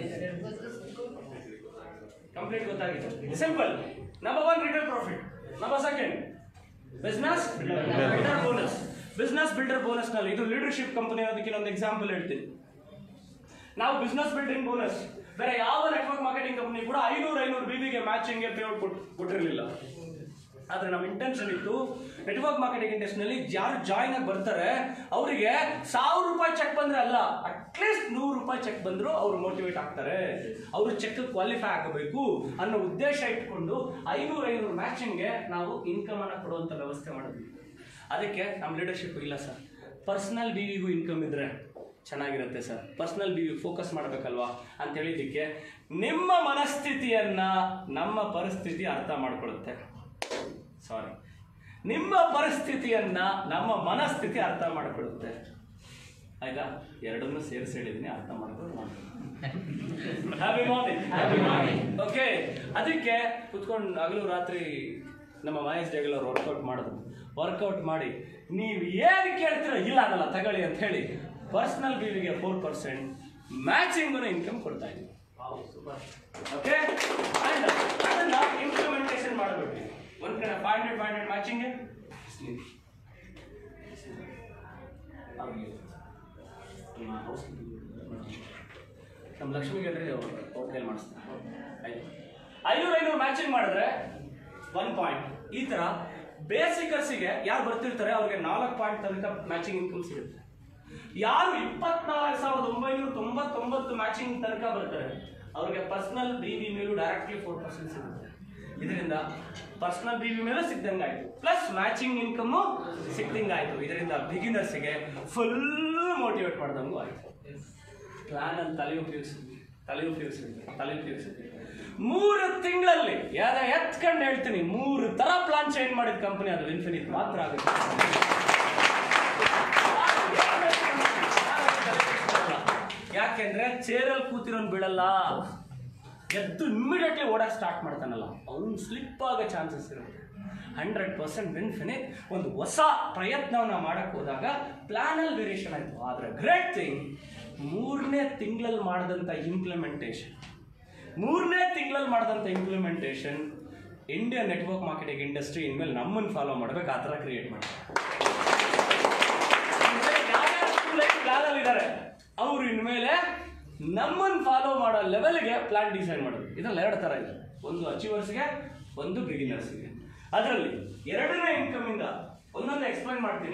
ಕಂಪ್ಲೀಟ್ ಗೊತ್ತಾಗಿದೆ simple number one return profit number second business builder bonus business builder bonus ನಲ್ಲಿ ಇದು ಲೀಡರ್ಶಿಪ್ ಕಂಪನಿ ಅದಕ್ಕೆ ಇನ್ನೊಂದು ಎಕ್ಸಾಂಪಲ್ ಹೇಳ್ತೀನಿ ನಾವು ಬಿಸ್ನೆಸ್ ಬಿಲ್ಡಿಂಗ್ ಬೋನಸ್ ಬೇರೆ ಯಾವ ನೆಟ್ವರ್ಕ್ ಮಾರ್ಕೆಟಿಂಗ್ ಕಂಪನಿ ಕೂಡ ಐನೂರು ಐನೂರು ಬಿಬಿಗೆ ಮ್ಯಾಚಿಂಗ್ಗೆ ಪೇಔಟ್ ಕೊಟ್ಟು ಕೊಟ್ಟಿರಲಿಲ್ಲ ಆದ್ರೆ ನಮ್ಮ ಇಂಟೆನ್ಷನ್ ಇತ್ತು ನೆಟ್ವರ್ಕ್ ಮಾರ್ಕೆಟಿಂಗ್ ಇಂಡಸ್ಟ್ರಿನಲ್ಲಿ ಯಾರು ಜಾಯ್ನ್ ಆಗಿ ಬರ್ತಾರೆ ಅವರಿಗೆ ಸಾವಿರ ರೂಪಾಯಿ ಚೆಕ್ ಬಂದ್ರೆ ಅಲ್ಲ ಅಟ್ಲೀಸ್ಟ್ ನೂರು ರೂಪಾಯಿ ಚೆಕ್ ಬಂದ್ರು ಅವ್ರು ಮೋಟಿವೇಟ್ ಆಗ್ತಾರೆ ಅವರು ಚೆಕ್ ಕ್ವಾಲಿಫೈ ಆಗಬೇಕು ಅನ್ನೋ ಉದ್ದೇಶ ಇಟ್ಕೊಂಡು ಐನೂರು ಐನೂರು ಮ್ಯಾಚಿಂಗ್ಗೆ ನಾವು ಇನ್ಕಮ್ ಅನ್ನ ಕೊಡುವಂತ ವ್ಯವಸ್ಥೆ ಮಾಡಿದ್ವಿ ಅದಕ್ಕೆ ನಮ್ಮ ಲೀಡರ್ಶಿಪ್ ಇಲ್ಲ ಸರ್ ಪರ್ಸನಲ್ ಬಿವಿಗೂ ಇನ್ಕಮ್ ಇದ್ರೆ ಚೆನ್ನಾಗಿರುತ್ತೆ ಸರ್ ಪರ್ಸನಲ್ ಬಿ ಫೋಕಸ್ ಮಾಡಬೇಕಲ್ವಾ ಅಂತ ಹೇಳಿದ್ದಕ್ಕೆ ನಿಮ್ಮ ಮನಸ್ಥಿತಿಯನ್ನ ನಮ್ಮ ಪರಿಸ್ಥಿತಿ ಅರ್ಥ ಮಾಡ್ಕೊಳ್ಳುತ್ತೆ ಸಾರಿ ನಿಮ್ಮ ಪರಿಸ್ಥಿತಿಯನ್ನ ನಮ್ಮ ಮನಸ್ಥಿತಿ ಅರ್ಥ ಮಾಡ್ಕೊಳ್ಳುತ್ತೆ ಆಯ್ತಾ ಎರಡನ್ನೂ ಸೇರಿಸಿ ಹೇಳಿದ್ದೀನಿ ಅರ್ಥ ಮಾಡ್ಕೊಂಡು happy morning happy morning okay ಅದಕ್ಕೆ ಕುತ್ಕೊಂಡು ಹಗಲು ರಾತ್ರಿ ನಮ್ಮ ಮಹೇಶ್ ಜಗಲ್ ಅವ್ರು ವರ್ಕೌಟ್ ಮಾಡಿದ್ರು ವರ್ಕೌಟ್ ಮಾಡಿ ನೀವು ಏನು ಕೇಳ್ತೀರೋ ಇಲ್ಲ ಅನ್ನಲ್ಲ ತಗೊಳ್ಳಿ ಅಂತ ಹೇಳಿ ಪರ್ಸನಲ್ ಬಿವಿಗೆ ಫೋರ್ ಪರ್ಸೆಂಟ್ ಮ್ಯಾಚಿಂಗ್ ಇನ್ಕಮ್ ಕೊಡ್ತಾ ಇದ್ದೀವಿ ಓಕೆ ಅಂಡ್ ಅದನ್ನ ಇಂಪ್ಲಿಮೆಂಟೇಷನ್ ಮಾಡಬೇಕು ಒಂದ್ ಕಡೆ five hundred five hundred matching ನಮ್ಮ ಲಕ್ಷ್ಮಿಗೆ ಹೇಳ್ರಿ ಅವ್ರ ಕೈಲಿ ಮಾಡಿಸ್ತಾರೆ ಆಯ್ತು ಐನೂರು ಐನೂರು ಮ್ಯಾಚಿಂಗ್ ಮಾಡಿದ್ರೆ ಒನ್ ಪಾಯಿಂಟ್ ಈ ತರ ಬೇಸಿಕರ್ಸಿಗೆ ಯಾರು ಬರ್ತಿರ್ತಾರೆ ಅವ್ರಿಗೆ ನಾಲ್ಕು ಪಾಯಿಂಟ್ ತನಕ ಮ್ಯಾಚಿಂಗ್ ಇನ್ಕಮ್ ಸಿಗುತ್ತೆ ಯಾರು ಇಪ್ಪತ್ನಾಲ್ಕು ಸಾವಿರದ ಒಂಬೈನೂರ ತೊಂಬತ್ತೊಂಬತ್ತು ಮ್ಯಾಚಿಂಗ್ ತನಕ ಬರ್ತಾರೆ ಅವ್ರಿಗೆ ಪರ್ಸನಲ್ ಬಿ ಬಿ ಮೇಲೂ ಡೈರೆಕ್ಟ್ಲಿ ಫೋರ್ ಪರ್ಸೆಂಟ್ ಸಿಗುತ್ತೆ ಇದರಿಂದ ಪರ್ಸನಲ್ ಬಿ ವಿ ಮೇಲೆ ಸಿಕ್ದಂಗೆ ಆಯ್ತು ಪ್ಲಸ್ ಮ್ಯಾಚಿಂಗ್ ಇನ್ಕಮ್ಮು ಸಿಕ್ದಂಗೆ ಆಯ್ತು ಇದರಿಂದ ಬಿಗಿನರ್ಸ್ಗೆ ಫುಲ್ ಮೋಟಿವೇಟ್ ಮಾಡ್ದಂಗೂ ಆಯ್ತು ಪ್ಲಾನ್ ಅಲ್ಲಿ ತಲೆ ಉಪಯೋಗಿಸಿದ್ವಿ ತಲೆ ಉಪಯೋಗಿಸಿದ್ವಿ ತಲೆ ಉಪಯೋಗಿಸಿದ್ವಿ ಮೂರು ತಿಂಗಳಲ್ಲಿ ಯಾರ ಎತ್ಕೊಂಡು ಹೇಳ್ತೀನಿ ಮೂರು ತರ ಪ್ಲಾನ್ ಚೇಂಜ್ ಮಾಡಿದ ಕಂಪನಿ ಅದು ಇನ್ಫಿನಿಟ್ ಮಾತ್ರ ಆಗುತ್ತೆ ಯಾಕೆಂದ್ರೆ ಚೇರಲ್ಲಿ ಕೂತಿರೋನ್ ಬಿಡಲ್ಲ ಎದ್ದು ಇಮ್ಮಿಡಿಯೇಟ್ಲಿ ಓಡಕ್ಕೆ ಸ್ಟಾರ್ಟ್ ಮಾಡ್ತಾನಲ್ಲ ಅವ್ನು ಸ್ಲಿಪ್ ಆಗೋ ಚಾನ್ಸಸ್ ಇರುತ್ತೆ ಹಂಡ್ರೆಡ್ ಪರ್ಸೆಂಟ್ ಇನ್ಫಿನಿಟ್ ಒಂದು ಹೊಸ ಪ್ರಯತ್ನವನ್ನ ಮಾಡಕ್ ಹೋದಾಗ ಪ್ಲಾನಲ್ಲಿ ವೇರಿಯೇಷನ್ ಆಯ್ತು ಆದ್ರೆ ಗ್ರೇಟ್ ಥಿಂಗ್ ಮೂರನೇ ತಿಂಗಳಲ್ಲಿ ಮಾಡಿದಂಥ ಇಂಪ್ಲಿಮೆಂಟೇಷನ್ ಮೂರನೇ ತಿಂಗಳಲ್ಲಿ ಮಾಡಿದಂಥ implementation Indian network marketing industry ಇನ್ಮೇಲೆ ನಮ್ಮನ್ನು ಫಾಲೋ ಮಾಡ್ಬೇಕು ಆ ಥರ ಕ್ರಿಯೇಟ್ ಮಾಡ್ತಾರೆ ಇದ್ದಾರೆ ಅವರು ಇನ್ಮೇಲೆ ನಮ್ಮನ್ನು ಫಾಲೋ ಮಾಡೋ ಲೆವೆಲ್ಗೆ ಪ್ಲಾನ್ ಡಿಸೈನ್ ಮಾಡೋದು ಇದ್ರಲ್ಲಿ ಎರಡು ಥರ ಇದೆ ಒಂದು ಅಚೀವರ್ಸ್ಗೆ ಒಂದು ಬಿಗಿನರ್ಸ್ಗೆ ಅದರಲ್ಲಿ ಎರಡನೇ ಇನ್ಕಮ್ ಇಂದ ಒಂದೊಂದು ಎಕ್ಸ್ಪ್ಲೈನ್ ಮಾಡ್ತೀನಿ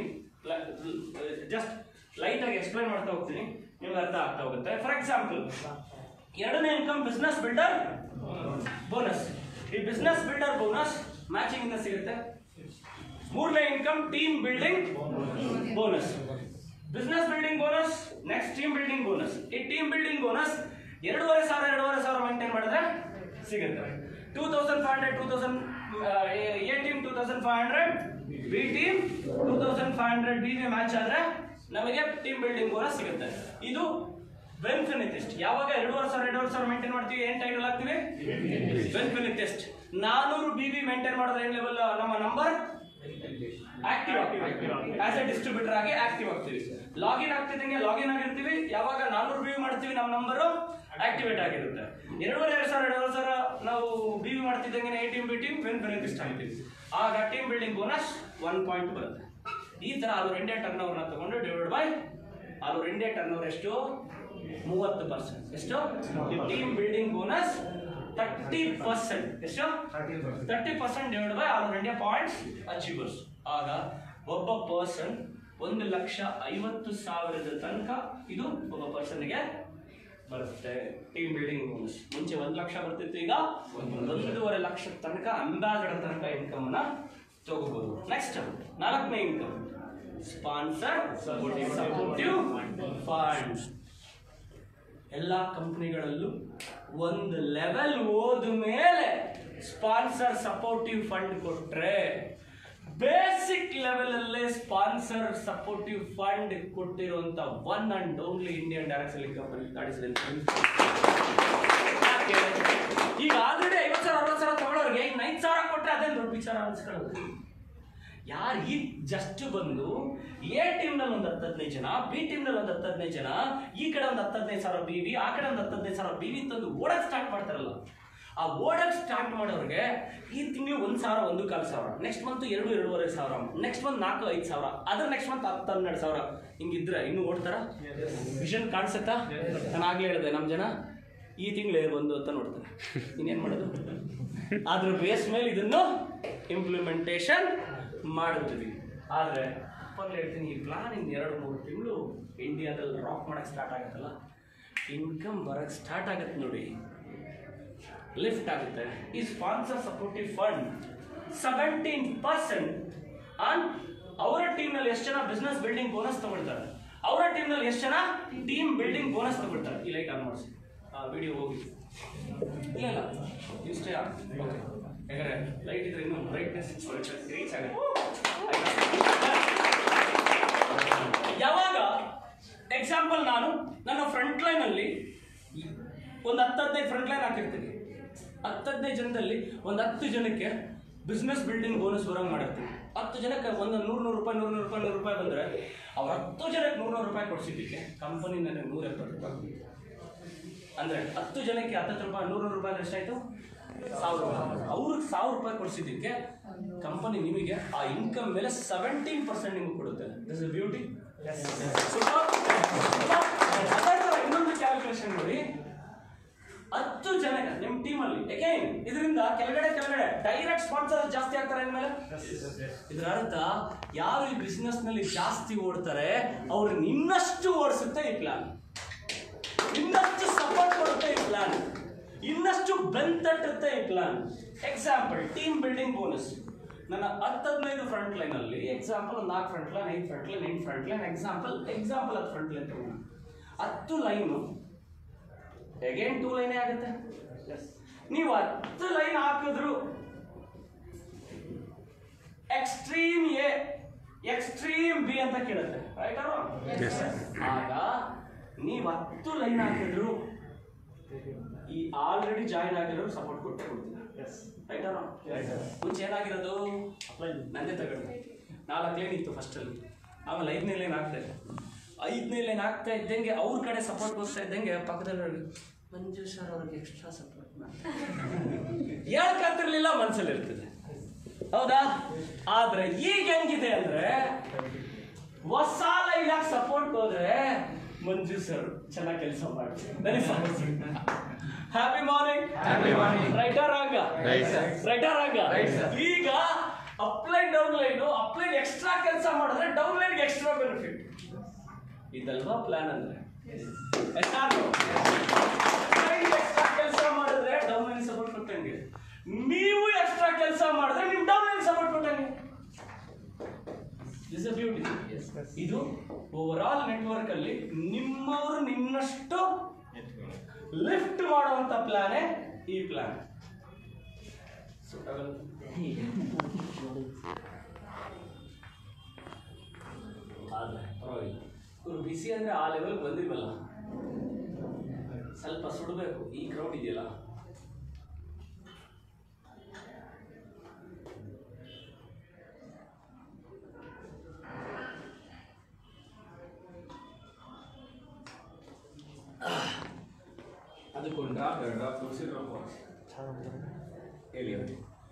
ಜಸ್ಟ್ ಲೈಟಾಗಿ ಎಕ್ಸ್ಪ್ಲೈನ್ ಮಾಡ್ತಾ ಹೋಗ್ತೀನಿ ನಿಮ್ಗೆ ಅರ್ಥ ಆಗ್ತಾ ಹೋಗುತ್ತೆ ಫಾರ್ ಎಕ್ಸಾಂಪಲ್ ಎರಡನೇ ಇನ್ಕಮ್ ಬಿಸ್ನೆಸ್ ಬಿಲ್ಡರ್ ಬೋನಸ್ ಈ ಬಿಸ್ನೆಸ್ ಬಿಲ್ಡರ್ ಬೋನಸ್ ಮ್ಯಾಚಿಂಗ್ ಇಂದ ಸಿಗುತ್ತೆ ಮೂರನೇ income team building bonus business building bonus next team building bonus ಈ ಟೀಮ್ ಬಿಲ್ಡಿಂಗ್ ಬೋನಸ್ ಎರಡೂವರೆ ಸಾವಿರ ಎರಡೂವರೆ ಸಾವಿರ ಮೇಂಟೈನ್ ಮಾಡಿದ್ರೆ ಸಿಗುತ್ತೆ two thousand five hundred two thousand A team two thousand five hundred B team two thousand five hundred B V match ಆದ್ರೆ ನಮಗೆ team building bonus ಸಿಗುತ್ತೆ ಇದು ಬೆನ್ಫಿನಿಟಿಸ್ಟ್ ಯಾವಾಗ ಎರಡೂವರೆ ಸಾವಿರ ಎರಡೂವರೆ ಸಾವಿರ ಮೇಂಟೈನ್ ಮಾಡ್ತೀವಿ ಏನ್ ಟೈಟಲ್ ಹಾಕ್ತೀವಿ ಬೆನ್ಫಿನಿಟಿಸ್ಟ್ ನಾನೂರು ಬಿ ವಿ ಮೇಂಟೈನ್ ಮಾಡಿದ್ರೆ ಏನ್ ಲೆವೆಲ್ ನಮ್ಮ number active as a distributor ಆಗಿ ಆಕ್ಟಿವ್ ಆಗ್ತೀವಿ ಲಾಗಿನ್ ಆಗ್ತಿದ್ದಂಗೆ ಲಾಗಿನ್ ಆಗಿರ್ತೀವಿ ಯಾವಾಗ ನಾನೂರು ಬಿ ಮಾಡ್ತೀವಿ ನಮ್ಮ ನಂಬರು ಆಕ್ಟಿವೇಟ್ ಆಗಿರುತ್ತೆ ಎರಡೂವರೆ ಎರಡು ಸಾವಿರ ಎರಡೂವರೆ ಸಾವಿರ ನಾವು ಬಿ ವಿ ಮಾಡ್ತಿದ್ದಂಗೆ ಎ ಟೀಮ್ ಬಿ ಟೀಮ್ ಬೆನ್ ಬೆನಿಫಿಸ್ಟ್ ಆಗ್ತೀವಿ ಆಗ team building bonus one point ಬರುತ್ತೆ ಈ ತರ ಅದು ಇಂಡಿಯಾ ಟರ್ನ್ ಓವರ್ನ ತಗೊಂಡು ಡಿವೈಡ್ ಬೈ ಅದು ಇಂಡಿಯಾ ಟರ್ನ್ ಓವರ್ ಎಷ್ಟು ಮೂವತ್ತು ಪರ್ಸೆಂಟ್ ಎಷ್ಟು team building bonus thirty percent ಎಷ್ಟು thirty percent divide by all India points achievers ಆಗ ಒಬ್ಬ ಪರ್ಸನ್ ಒಂದು ಲಕ್ಷ ಐವತ್ತು ಸಾವಿರದ ತನಕ ಇದು ಒಬ್ಬ ಪರ್ಸನ್ಗೆ ಬರುತ್ತೆ ಟೀಮ್ ಬಿಲ್ಡಿಂಗ್ ಬೋನಸ್ ಮುಂಚೆ ಒಂದು ಲಕ್ಷ ಬರ್ತಿತ್ತು ಈಗ ಒಂದೂವರೆ ಲಕ್ಷ ತನಕ ಅಂದಾಜಡ ತನಕ ಇನ್ಕಮ್ ನ ತಗೋಬಹುದು ನೆಕ್ಸ್ಟ್ ನಾಲ್ಕನೇ ಇನ್ಕಮ್ ಸ್ಪಾನ್ಸರ್ ಸಪೋರ್ಟಿವ್ ಫಂಡ್ಸ್ ಎಲ್ಲ ಕಂಪ್ನಿಗಳಲ್ಲೂ ಒಂದು ಲೆವೆಲ್ ಹೋದ ಮೇಲೆ ಸ್ಪಾನ್ಸರ್ ಸಪೋರ್ಟಿವ್ ಫಂಡ್ ಕೊಟ್ರೆ ಬೇಸಿಕ್ ಲೆವೆಲ್ ಅಲ್ಲೇ ಸ್ಪಾನ್ಸರ್ ಸಪೋರ್ಟಿವ್ ಫಂಡ್ ಕೊಟ್ಟಿರುವಂತ one and only Indian direct selling company ಈಗ ಆಲ್ರೆಡಿ ಐವತ್ತು ಸಾವಿರ ಅರವತ್ತು ಸಾವಿರ ತಗೊಳ್ಳೋರಿಗೆ ಇನ್ನು ಐದು ಸಾವಿರ ಕೊಟ್ಟರೆ ಅದೇ ದೊಡ್ಡ ವಿಚಾರ ಅನ್ಸ್ಕೊಳ್ಳೋದು ಯಾರು ಈಗ ಜಸ್ಟ್ ಬಂದು ಎ ಟೀಮ್ನಲ್ಲಿ ಒಂದು ಹತ್ತು ಹದಿನೈದು ಜನ ಬಿ ಟೀಮ್ನಲ್ಲಿ ಒಂದು ಹತ್ತು ಹದಿನೈದು ಜನ ಈ ಕಡೆ ಒಂದು ಹತ್ತು ಹದಿನೈದು ಸಾವಿರ ಬಿ ವಿ ಆ ಕಡೆ ಒಂದು ಹತ್ತು ಹದಿನೈದು ಸಾವಿರ ಬಿ ವಿ ತಂದು ಓಡಕ್ ಸ್ಟಾರ್ಟ್ ಮಾಡ್ತಾರಲ್ಲ ಆ ಓಡಕ್ ಸ್ಟಾರ್ಟ್ ಮಾಡೋರಿಗೆ ಈ ತಿಂಗಳು ಒಂದು ಸಾವಿರ ಒಂದು ಕಾಲು ಸಾವಿರ ನೆಕ್ಸ್ಟ್ ಮಂತ್ ಎರಡು ಎರಡೂವರೆ ಸಾವಿರ ನೆಕ್ಸ್ಟ್ ಮಂತ್ ನಾಲ್ಕು ಐದು ಸಾವಿರ ಅದ್ರ ನೆಕ್ಸ್ಟ್ ಮಂತ್ ಹತ್ತು ಹನ್ನೆರಡು ಸಾವಿರ ಹಿಂಗಿದ್ರೆ ಇನ್ನೂ ಓಡ್ತಾರ ವಿಷನ್ ಕಾಣಿಸುತ್ತಾ ನಾನು ಆಗ್ಲೇ ಹೇಳಿದೆ ನಮ್ಮ ಜನ ಈ ತಿಂಗಳು ಬಂದು ಅಂತ ನೋಡ್ತಾರೆ ಇನ್ನೇನು ಮಾಡೋದು ಅದ್ರ ಬೇಸ್ ಮೇಲೆ ಇದನ್ನು ಇಂಪ್ಲಿಮೆಂಟೇಷನ್ ಮಾಡುತ್ತೀವಿ ಆದರೆ ಅಪ್ಪಲ್ಲಿ ಹೇಳ್ತೀನಿ ಈ ಪ್ಲಾನ್ ಇನ್ನು ಎರಡು ಮೂರು ತಿಂಗಳು ಇಂಡಿಯಾದಲ್ಲಿ ರಾಕ್ ಮಾಡಕ್ಕೆ ಸ್ಟಾರ್ಟ್ ಆಗುತ್ತಲ್ಲ ಇನ್ಕಮ್ ಬರಕ್ಕೆ ಸ್ಟಾರ್ಟ್ ಆಗುತ್ತೆ ನೋಡಿ ಲಿಫ್ಟ್ ಆಗುತ್ತೆ ಈ sponsor supportive fund seventeen percent on ಅವರ ಟೀಮ್ನಲ್ಲಿ ಎಷ್ಟು ಜನ ಬಿಸ್ನೆಸ್ ಬಿಲ್ಡಿಂಗ್ ಬೋನಸ್ ತಗೊಳ್ತಾರೆ ಅವರ ಟೀಮ್ನಲ್ಲಿ ಎಷ್ಟು ಜನ ಟೀಮ್ ಬಿಲ್ಡಿಂಗ್ ಬೋನಸ್ ತಗೊಳ್ತಾರೆ ಈ ಲೈಟ್ ಆನ್ ಮಾಡಿಸಿ ಆ ವಿಡಿಯೋ ಹೋಗಿ ಇಲ್ಲ ಇಲ್ಲ ಇಷ್ಟೇ ಓಕೆ ಯಾಕಂದ್ರೆ ಲೈಟ್ ಇದ್ರೆ ಇನ್ನೂ ಬ್ರೈಟ್ನೆಸ್ ರೀಚ್ ಆಗುತ್ತೆ ಯಾವಾಗ ಎಕ್ಸಾಂಪಲ್ ನಾನು ನನ್ನ ಫ್ರಂಟ್ ಲೈನ್ ಅಲ್ಲಿ ಒಂದು ಹತ್ತು ಹದಿನೈದು ಫ್ರಂಟ್ ಲೈನ್ ಹಾಕಿರ್ತೀನಿ ಹತ್ತು ಹದಿನೈದು ಜನದಲ್ಲಿ ಒಂದು ಹತ್ತು ಜನಕ್ಕೆ ಬಿಸ್ನೆಸ್ ಬಿಲ್ಡಿಂಗ್ ಬೋನಸ್ ಬರೋಂಗ್ ಮಾಡಿರ್ತೀನಿ ಹತ್ತು ಜನಕ್ಕೆ ಒಂದು ನೂರು ನೂರು ರೂಪಾಯಿ ನೂರು ನೂರು ರೂಪಾಯಿ ನೂರು ರೂಪಾಯಿ ಬಂದರೆ ಅವ್ರು ಹತ್ತು ಜನಕ್ಕೆ ನೂರು ನೂರು ರೂಪಾಯಿ ಕೊಡಿಸಿದ್ದಕ್ಕೆ ಕಂಪನಿ ನನಗೆ ನೂರ ಎಪ್ಪತ್ತು ರೂಪಾಯಿ ಅಂದರೆ ಹತ್ತು ಜನಕ್ಕೆ ಹತ್ತತ್ತು ರೂಪಾಯಿ ನೂರು ನೂರು ರೂಪಾಯಿ ಅಂದ್ರೆ ಎಷ್ಟಾಯ್ತು ಸಾವಿರ ರೂಪಾಯಿ ಅವ್ರಿಗೆ ಸಾವಿರ ರೂಪಾಯಿ ಕೊಡಿಸಿದ್ದಕ್ಕೆ ಕಂಪನಿ ನಿಮಗೆ ಆ ಇನ್ಕಮ್ ಮೇಲೆ ಸೆವೆಂಟೀನ್ ಪರ್ಸೆಂಟ್ ನಿಮಗೆ ಕೊಡುತ್ತೆ ದಿಸ್ ಇಸ್ ಬ್ಯೂಟಿ ಇನ್ನೊಂದು ಕ್ಯಾಲ್ಕುಲೇಷನ್ ನೋಡಿ ಹತ್ತು ಜನ ನಿಮ್ಮ ಟೀಮಲ್ಲಿ ಅಗೈನ್ ಇದರಿಂದ ಕೆಳಗಡೆ ಕೆಳಗಡೆ ಡೈರೆಕ್ಟ್ ಸ್ಪಾನ್ಸರ್ ಜಾಸ್ತಿ ಆಗ್ತಾರೆ ಅಂದ್ಮೇಲೆ ಇದರ ಅರ್ಥ ಯಾರು ಈ ಬಿಸ್ನೆಸ್ ನಲ್ಲಿ ಜಾಸ್ತಿ ಓಡ್ತಾರೆ ಅವ್ರನ್ನ ಇನ್ನಷ್ಟು ಓಡಿಸುತ್ತೆ ಈ ಪ್ಲಾನ್ ಇನ್ನಷ್ಟು ಸಪೋರ್ಟ್ ಕೊಡುತ್ತೆ ಈ ಪ್ಲಾನ್ ಇನ್ನಷ್ಟು ಬೆನ್ ತಟ್ಟುತ್ತೆ ಈ plan example team building bonus ನನ್ನ ಹತ್ತು ಹದಿನೈದು ಫ್ರಂಟ್ ಲೈನ್ ಅಲ್ಲಿ ಎಕ್ಸಾಂಪಲ್ ಒಂದು ನಾಲ್ಕು ಫ್ರಂಟ್ ಲೈನ್ ಐದು ಫ್ರಂಟ್ ಲೈನ್ ಎಂಟು ಫ್ರಂಟ್ ಲೈನ್ ಎಕ್ಸಾಂಪಲ್ ಎಕ್ಸಾಂಪಲ್ ಹತ್ತು ಫ್ರಂಟ್ ಲೈನ್ ತಗೋಣ ಹತ್ತು ಲೈನು ಅಗೇನ್ ಟೂ ಲೈನೇ ಆಗುತ್ತೆ ನೀವು ಹತ್ತು ಲೈನ್ ಹಾಕಿದ್ರು ಎಕ್ಸ್ಟ್ರೀಮ್ ಎ ಎಕ್ಸ್ಟ್ರೀಮ್ ಬಿ ಅಂತ ಕೇಳುತ್ತೆ ರೈಟ್ ಆಗ ನೀವು ಹತ್ತು ಲೈನ್ ಹಾಕಿದ್ರು ಈ ಆಲ್ರೆಡಿ ಜಾಯಿನ್ ಆಗಿರೋರು ಸಪೋರ್ಟ್ ಕೊಟ್ಟೆ ಕೊಡ್ತೀರಾ ರೈಟ್ ಮುಂಚೆ ಏನಾಗಿರೋದು ನಂದೇ ತಗೊಂಡು ನಾಲ್ಕು ಲೈನ್ ಇತ್ತು ಫಸ್ಟಲ್ಲಿ ಆಮೇಲೆ ಐದನೇ ಲೈನ್ ಆಗ್ತಾ ಇದೆ ಐದನೇ ಲೈನ್ ಆಗ್ತಾ ಇದ್ದಂಗೆ ಅವ್ರ ಕಡೆ ಸಪೋರ್ಟ್ ಬರ್ತಾ ಇದ್ದಂಗೆ ಪಕ್ಕದಲ್ಲಿ ಮಂಜು ಸರ್ ಅವ್ರಿಗೆ ಎಕ್ಸ್ಟ್ರಾ ಸಪೋರ್ಟ್ ಹೇಳ್ಕತ್ತಿರ್ಲಿಲ್ಲ ಮನ್ಸಲ್ಲಿ ಇರ್ತದೆ ಹೌದಾ ಆದ್ರೆ ಈಗ ಹೆಂಗಿದೆ ಅಂದ್ರೆ ಹೊಸ ಲೈನಾಗ ಸಪೋರ್ಟ್ ಹೋದ್ರೆ ಮಂಜು ಸರ್ ಚೆನ್ನಾಗಿ ಕೆಲಸ ಮಾಡ್ತೀವಿ ನನಗೆ ಸಮಸ್ಯೆ happy morning Happy morning. Right or wrong Right, sir. Right or wrong Right, sir. ಈಗ upline down line upline extra ಕೆಲಸ ಮಾಡಿದ್ರೆ ಡೌನ್ ಲೈನ್ಗೆ ಎಕ್ಸ್ಟ್ರಾ ಬೆನಿಫಿಟ್ ಇದಲ್ವಾ ಪ್ಲಾನ್ ಅಂದ್ರೆ ಎಕ್ಸ್ಟ್ರಾ ಕೆಲಸ ಮಾಡಿದ್ರೆ ಡೌನ್ ಲೈನ್ ಸಪೋರ್ಟ್ ಕೊಟ್ಟಂಗೆ ನೀವು ಎಕ್ಸ್ಟ್ರಾ ಕೆಲಸ ಮಾಡಿದ್ರೆ ನೀವು ಡೌನ್ ಲೈನ್ ಸಪೋರ್ಟ್ ಕೊಟ್ಟಂಗೆ ಇಸ್ ಬ್ಯೂಟಿ ಇದು ಓವರ್ ಆಲ್ ನೆಟ್ವರ್ಕ್ ಅಲ್ಲಿ ನಿಮ್ಮವರು ನಿನ್ನಷ್ಟು ಲಿಫ್ಟ್ ಮಾಡುವಂತ ಪ್ಲಾನೇ ಈ ಪ್ಲಾನ್ ಆದ್ರೆ ಪರವಾಗಿಲ್ಲ ಇವ್ರು ಬಿಸಿ ಅಂದ್ರೆ ಆ ಲೆವೆಲ್ ಬಂದಿಲ್ವಲ್ಲ ಸ್ವಲ್ಪ ಸುಡಬೇಕು ಈ ಕ್ರೌಡ್ ಇದೆಯಲ್ಲ ಅದಕ್ಕೊಂದು ಡ್ರಾಪ್ ಎರಡು ಡ್ರಾಪ್ ತುಳಸಿ ಡ್ರಾಪ್ ಹೇಳಿ ಅವ್ರಿಗೆ.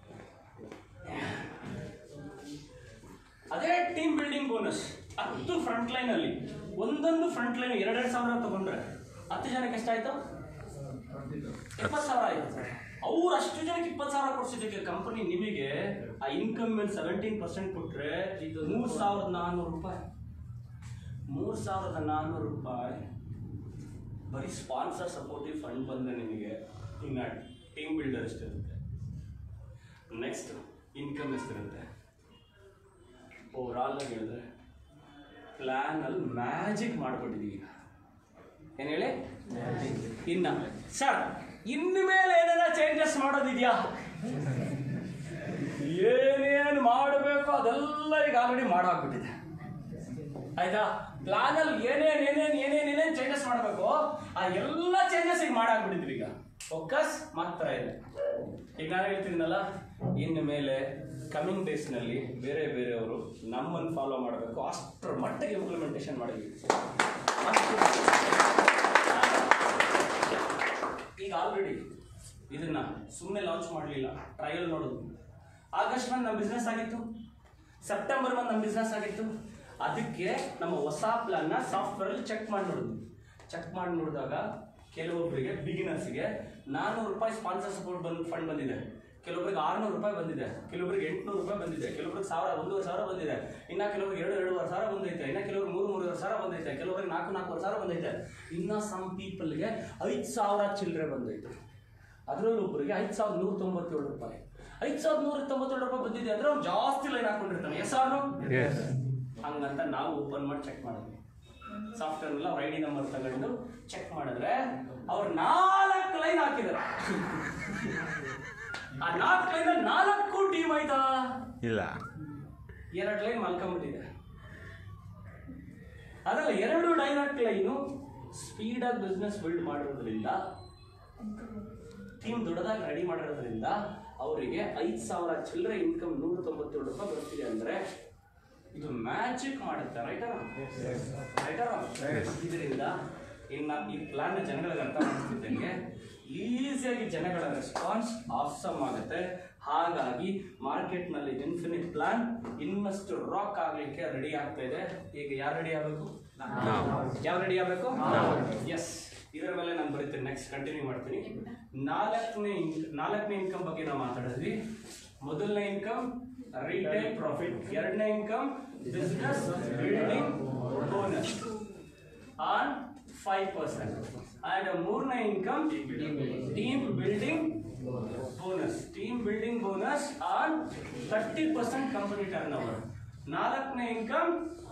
ಅದೇ ಟೀಮ್ ಬಿಲ್ಡಿಂಗ್ ಬೋನಸ್ ಹತ್ತು ಫ್ರಂಟ್ ಲೈನ್ ಅಲ್ಲಿ ಒಂದೊಂದು ಫ್ರಂಟ್ ಲೈನ್ ಎರಡೆರಡು ಸಾವಿರ ತಗೊಂಡ್ರೆ ಹತ್ತು ಜನಕ್ಕೆ ಎಷ್ಟಾಯ್ತು ಇಪ್ಪತ್ತು ಸಾವಿರ ಆಯ್ತು ಅವ್ರು ಅಷ್ಟು ಜನಕ್ಕೆ ಇಪ್ಪತ್ತು ಸಾವಿರ ಕೊಡ್ಸಿದ್ದಕ್ಕೆ ಕಂಪನಿ ನಿಮಗೆ ಆ ಇನ್ಕಮ್ ಮೇಲೆ ಸೆವೆಂಟೀನ್ ಪರ್ಸೆಂಟ್ ಕೊಟ್ರೆ ಇದು ಮೂರು ಸಾವಿರದ ನಾನ್ನೂರು ರೂಪಾಯಿ ಮೂರು ಸಾವಿರದ ನಾನ್ನೂರು ರೂಪಾಯಿ ಬರೀ ಸ್ಪಾನ್ಸರ್ ಸಪೋರ್ಟಿವ್ ಫಂಡ್ ಬಂದರೆ ನಿಮಗೆ ಇನ್ನು ಟೀಮ್ ಬಿಲ್ಡರ್ ಎಷ್ಟಿರುತ್ತೆ ನೆಕ್ಸ್ಟ್ ಇನ್ಕಮ್ ಎಷ್ಟಿರುತ್ತೆ ಓವರ್ ಆಲ್ ಆಗಿ ಹೇಳಿದ್ರೆ ಪ್ಲ್ಯಾನಲ್ಲಿ ಮ್ಯಾಜಿಕ್ ಮಾಡಿಕೊಟ್ಟಿದ್ದೀವಿ ಈಗ ಏನು ಹೇಳಿ ಇನ್ನ ಸರ್ ಇನ್ನು ಮೇಲೆ ಏನಾರ ಚೇಂಜಸ್ ಮಾಡೋದಿದೆಯಾ ಏನೇನು ಮಾಡಬೇಕು ಅದೆಲ್ಲ ಈಗ ಆಲ್ರೆಡಿ ಮಾಡಾಕ್ಬಿಟ್ಟಿದೆ ಆಯ್ತಾ ಪ್ಲಾನ್ ಅಲ್ಲಿ ಏನೇನ್ ಏನೇನ್ ಏನೇನ್ ಏನೇನ್ ಚೇಂಜಸ್ ಮಾಡಬೇಕು ಆ ಎಲ್ಲ ಚೇಂಜಸ್ ಈಗ ಮಾಡಾಕ್ಬಿಟ್ಟಿದ್ವಿ ಈಗ ಫೋಕಸ್ ಮಾತ್ರ ಇದೆ ಈಗ ನಾನು ಹೇಳ್ತೀನಲ್ಲ ಇನ್ನು ಮೇಲೆ ಕಮಿಂಗ್ ಡೇಸ್ ನಲ್ಲಿ ಬೇರೆ ಬೇರೆಯವರು ನಮ್ಮನ್ನು ಫಾಲೋ ಮಾಡಬೇಕು ಅಷ್ಟರ ಮಟ್ಟಿಗೆ ಇಂಪ್ಲಿಮೆಂಟೇಷನ್ ಮಾಡಿದ್ವಿ ಈಗ ಆಲ್ರೆಡಿ ಇದನ್ನ ಸುಮ್ಮನೆ ಲಾಂಚ್ ಮಾಡಲಿಲ್ಲ ಟ್ರಯಲ್ ನೋಡೋದು ಆಗಸ್ಟ್ ಮಂತ್ ನಮ್ಮ ಬಿಸ್ನೆಸ್ ಆಗಿತ್ತು ಸೆಪ್ಟೆಂಬರ್ ಮಂತ್ ನಮ್ಮ ಬಿಸ್ನೆಸ್ ಆಗಿತ್ತು ಅದಕ್ಕೆ ನಮ್ಮ ಹೊಸ ಪ್ಲಾನ್ನ ಸಾಫ್ಟ್ವೇರಲ್ಲಿ ಚೆಕ್ ಮಾಡಿ ನೋಡಿದ್ವಿ ಚೆಕ್ ಮಾಡಿ ನೋಡಿದಾಗ ಕೆಲವೊಬ್ಬರಿಗೆ ಬಿಗಿನರ್ಸ್ಗೆ ನಾನ್ನೂರು ರೂಪಾಯಿ ಸ್ಪಾನ್ಸರ್ ಸಪೋರ್ಟ್ ಬಂದು ಫಂಡ್ ಬಂದಿದೆ ಕೆಲವೊಬ್ಬರಿಗೆ ಆರುನೂರು ರೂಪಾಯಿ ಬಂದಿದೆ ಕೆಲವೊಬ್ಬರಿಗೆ ಎಂಟುನೂರು ರೂಪಾಯಿ ಬಂದಿದೆ ಕೆಲವೊಬ್ಬರಿಗೆ ಸಾವಿರ ಒಂದೂವರೆ ಸಾವಿರ ಬಂದಿದೆ ಇನ್ನ ಕೆಲವರಿಗೆ ಎರಡು ಎರಡೂವರೆ ಸಾವಿರ ಬಂದೈತೆ ಇನ್ನ ಕೆಲವರು ಮೂರು ಮೂರುವರೆ ಸಾವಿರ ಬಂದೈತೆ ಕೆಲವರಿಗೆ ನಾಲ್ಕು ನಾಲ್ಕೂವರೆ ಸಾವಿರ ಬಂದೈತೆ ಇನ್ನ ಸಮ್ ಪೀಪಲ್ಗೆ ಐದು ಸಾವಿರ ಚಿಲ್ಲರೆ ಬಂದೈತೆ ಅದರಲ್ಲೂ ಒಬ್ಬರಿಗೆ ಐದು ಸಾವಿರದ ನೂರ ತೊಂಬತ್ತೇಳು ರೂಪಾಯಿ ಐದು ಸಾವಿರದ ನೂರ ತೊಂಬತ್ತೇಳು ರೂಪಾಯಿ ಬಂದಿದೆ ಅಂದ್ರೆ ಅವ್ನು ಜಾಸ್ತಿ ಲೈನ್ ಹಾಕೊಂಡಿರ್ತಾನೆ ಎಸ್ ಅವ್ನು ಹಂಗಂತ ನಾವು ಓಪನ್ ಮಾಡಿ ಚೆಕ್ ಮಾಡಿದ್ವಿ ಸಾಫ್ಟ್ವೇರ್ನೆಲ್ಲ ಅವ್ರ ಐ ಡಿ ನಂಬರ್ ತಗೊಂಡು ಚೆಕ್ ಮಾಡಿದ್ರೆ ಅವ್ರು ನಾಲ್ಕು ಲೈನ್ ಹಾಕಿದ್ದಾರೆ ಆ ನಾಲ್ಕು ಲೈನ್ ನಾಲ್ಕು ಟೀಮ್ ಆಯ್ತಾ ಇಲ್ಲ ಎರಡು ಲೈನ್ ಮಲ್ಕೊಂಡ್ಬಿಟ್ಟಿದೆ ಅದರಲ್ಲಿ ಎರಡು ಡೈರೆಕ್ಟ್ ಲೈನು ಸ್ಪೀಡಾಗಿ ಬಿಸ್ನೆಸ್ ಬಿಲ್ಡ್ ಮಾಡಿರೋದ್ರಿಂದ ಟೀಮ್ ದೊಡ್ಡದಾಗಿ ರೆಡಿ ಮಾಡಿರೋದ್ರಿಂದ ಅವರಿಗೆ ಐದು ಸಾವಿರ ಚಿಲ್ಲರೆ ಇನ್ಕಮ್ ನೂರ ತೊಂಬತ್ತೇಳು ರೂಪಾಯಿ ಬರ್ತಿದೆ ಅಂದ್ರೆ ಇದು ಮ್ಯಾಜಿಕ್ ಮಾಡುತ್ತೆ ರೈಟರ ರೈಟರ ಇದರಿಂದ ಇನ್ನ ಈ ಪ್ಲಾನ್ ಜನಗಳಿಗೆ ಅರ್ಥ ಮಾಡ್ತಿದ್ದಂಗೆ ಈಸಿಯಾಗಿ ಜನಗಳ ರೆಸ್ಪಾನ್ಸ್ ಆಸಮ್ ಆಗುತ್ತೆ ಹಾಗಾಗಿ ಮಾರ್ಕೆಟ್ನಲ್ಲಿ ಇನ್ಫಿನಿಟ್ ಪ್ಲಾನ್ ಇನ್ನಷ್ಟು ರಾಕ್ ಆಗ್ಲಿಕ್ಕೆ ರೆಡಿ ಆಗ್ತಾ ಇದೆ ಈಗ ಯಾರು ರೆಡಿ ಆಗಬೇಕು ಯಾರು ರೆಡಿ ಆಗಬೇಕು ಎಸ್ ಇದರ ಮೇಲೆ ನಾನು ಬರೀತೀನಿ ನೆಕ್ಸ್ಟ್ ಕಂಟಿನ್ಯೂ ಮಾಡ್ತೀನಿ ನಾಲ್ಕನೇ ಇನ್- ನಾಲ್ಕನೇ ಇನ್ಕಮ್ ಬಗ್ಗೆ ನಾವು ಮಾತಾಡಿದ್ವಿ ಮೊದಲನೇ ಇನ್ಕಮ್ ರಿಟೇಲ್ ಪ್ರಾಫಿಟ್ ಎರಡನೇ income business building bonus on five percent and ಮೂರನೇ income team building bonus team building bonus on thirty percent company turn over ನಾಲ್ಕನೇ income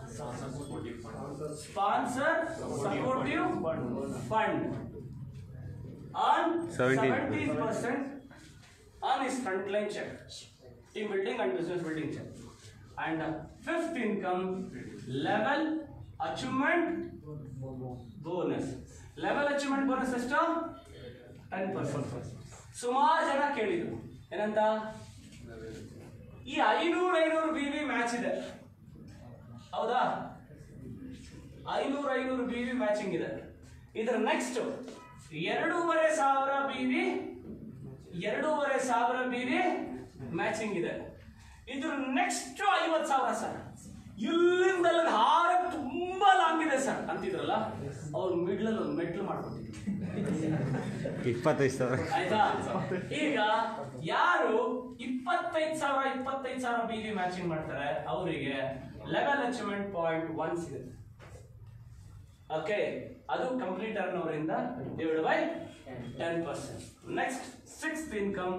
sponsor supportive fund on 17%. 17% on his frontline check, team building and business building check. And uh, fifth income, level achievement bonus. Level achievement bonus ಎಷ್ಟು ten percent ಸುಮಾರು ಜನ ಕೇಳಿದ್ರು ಏನಂತ ಈ ಐನೂರು ಐನೂರು B V match ಇದೆ ಹೌದಾ ಐನೂರು ಐನೂರು ಬಿ ವಿ ಮ್ಯಾಚಿಂಗ್ ಇದೆ ಇದರ ನೆಕ್ಸ್ಟ್ ಎರಡೂವರೆ ಸಾವಿರ ಬಿ ವಿ ಎರಡೂವರೆ ಸಾವಿರ ಬಿ ವಿ ಮ್ಯಾಚಿಂಗ್ ಇದೆ ಇದ್ರ ನೆಕ್ಸ್ಟ್ ಐವತ್ತು ಸಾವಿರ ಸರ್ ಇಲ್ಲಿಂದ ಅಲ್ಲಿಗೆ ಹಾರ ತುಂಬಾ ಲಾಂಗ್ ಇದೆ ಸರ್ ಅಂತಿದ್ರಲ್ಲ ಅವ್ರ ಮಿಡ್ಲಲ್ಲಿ ಒಂದು ಮೆಟ್ಲು ಮಾಡ್ಕೊಟ್ಟಿದ್ರು ಇಪ್ಪತ್ತೈದು ಸಾವಿರ ಆಯ್ತಾ ಈಗ ಯಾರು ಇಪ್ಪತ್ತೈದು ಸಾವಿರ ಇಪ್ಪತ್ತೈದು ಸಾವಿರ ಬಿ ವಿ ಮ್ಯಾಚಿಂಗ್ ಮಾಡ್ತಾರೆ ಅವರಿಗೆ ಲೆವೆಲ್ ಅಚೀವ್ಮೆಂಟ್ ಪಾಯಿಂಟ್ ಒನ್ ಸಿಗುತ್ತೆ ಓಕೆ ಅದು ಕಂಪ್ಲೀಟ್ ಟರ್ನ್ ಅವರಿಂದ divide by ten percent next six income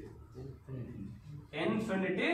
infinity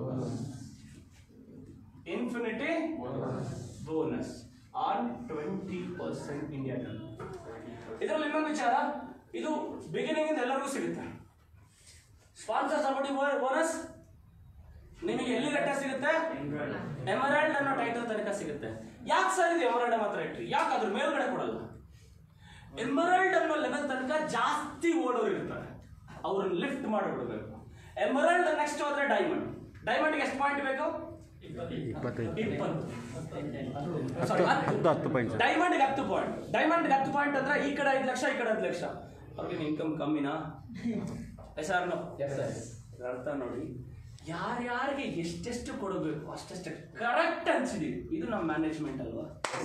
infinity bonus on twenty percent India turn ಇದರಲ್ಲಿ ಇನ್ನೊಂದು ವಿಚಾರ ಇದು ಬಿಗಿನಿಂಗ್ ಇಂದ ಎಲ್ಲರಿಗೂ ಸಿಗುತ್ತೆ ಸ್ಪಾನ್ಸರ್ ಸಪೋರ್ಟಿವ್ ಬೋನಸ್ ನಿಮಗೆ ಎಲ್ಲಿ ಗಟ್ಟ ಸಿಗುತ್ತೆ ಎಮರಾಲ್ಡ್ ಅನ್ನೋ ಟೈಟಲ್ ತನಕ ಸಿಗುತ್ತೆ ಯಾಕೆ ಸರ್ ಇದು ಎಮರಾಲ್ಡ್ ಮಾತ್ರ ಇಟ್ರಿ ಯಾಕೆ ಅದ್ರ ಮೇಲ್ಗಡೆ ಕೊಡಲ್ಲ ಎಮರಾಲ್ಡ್ ಅನ್ನೋ ಲೆವೆಲ್ ತನಕ ಜಾಸ್ತಿ ಓಡೋರು ಇರ್ತಾರೆ ಅವ್ರನ್ನ ಲಿಫ್ಟ್ ಮಾಡಿಬಿಡ್ಬೇಕು ಎಮರಾಲ್ಡ್ ನೆಕ್ಸ್ಟ್ ಹೋದ್ರೆ ಡೈಮಂಡ್ ಡೈಮಂಡ್ಗೆ ಎಷ್ಟು ಪಾಯಿಂಟ್ ಬೇಕು ಇಪ್ಪತ್ತೈದು ಇಪ್ಪತ್ತು ಹತ್ತು ಹತ್ತು ಹತ್ತು ಪಾಯಿಂಟ್ ಸರ್ ಡೈಮಂಡ್ಗೆ ಹತ್ತು ಪಾಯಿಂಟ್ ಡೈಮಂಡ್ಗೆ ಹತ್ತು ಪಾಯಿಂಟ್ ಅಂದ್ರೆ ಈ ಕಡೆ ಐದು ಲಕ್ಷ ಈ ಕಡೆ ಹತ್ತು ಲಕ್ಷ ಅವ್ರಿಗೆ ಇನ್ಕಮ್ ಕಮ್ಮಿನಾ ಎಸ್ ಆರ್ ನೋ ಅರ್ಥ ನೋಡಿ ಯಾರ್ಯಾರಿಗೆ ಎಷ್ಟೆಷ್ಟು ಕೊಡಬೇಕು ಅಷ್ಟೆಷ್ಟು ಕರೆಕ್ಟ್ ಅನ್ಸಿದೀವಿ ಇದು ನಮ್ಮ ಮ್ಯಾನೇಜ್ಮೆಂಟ್ ಅಲ್ವಾ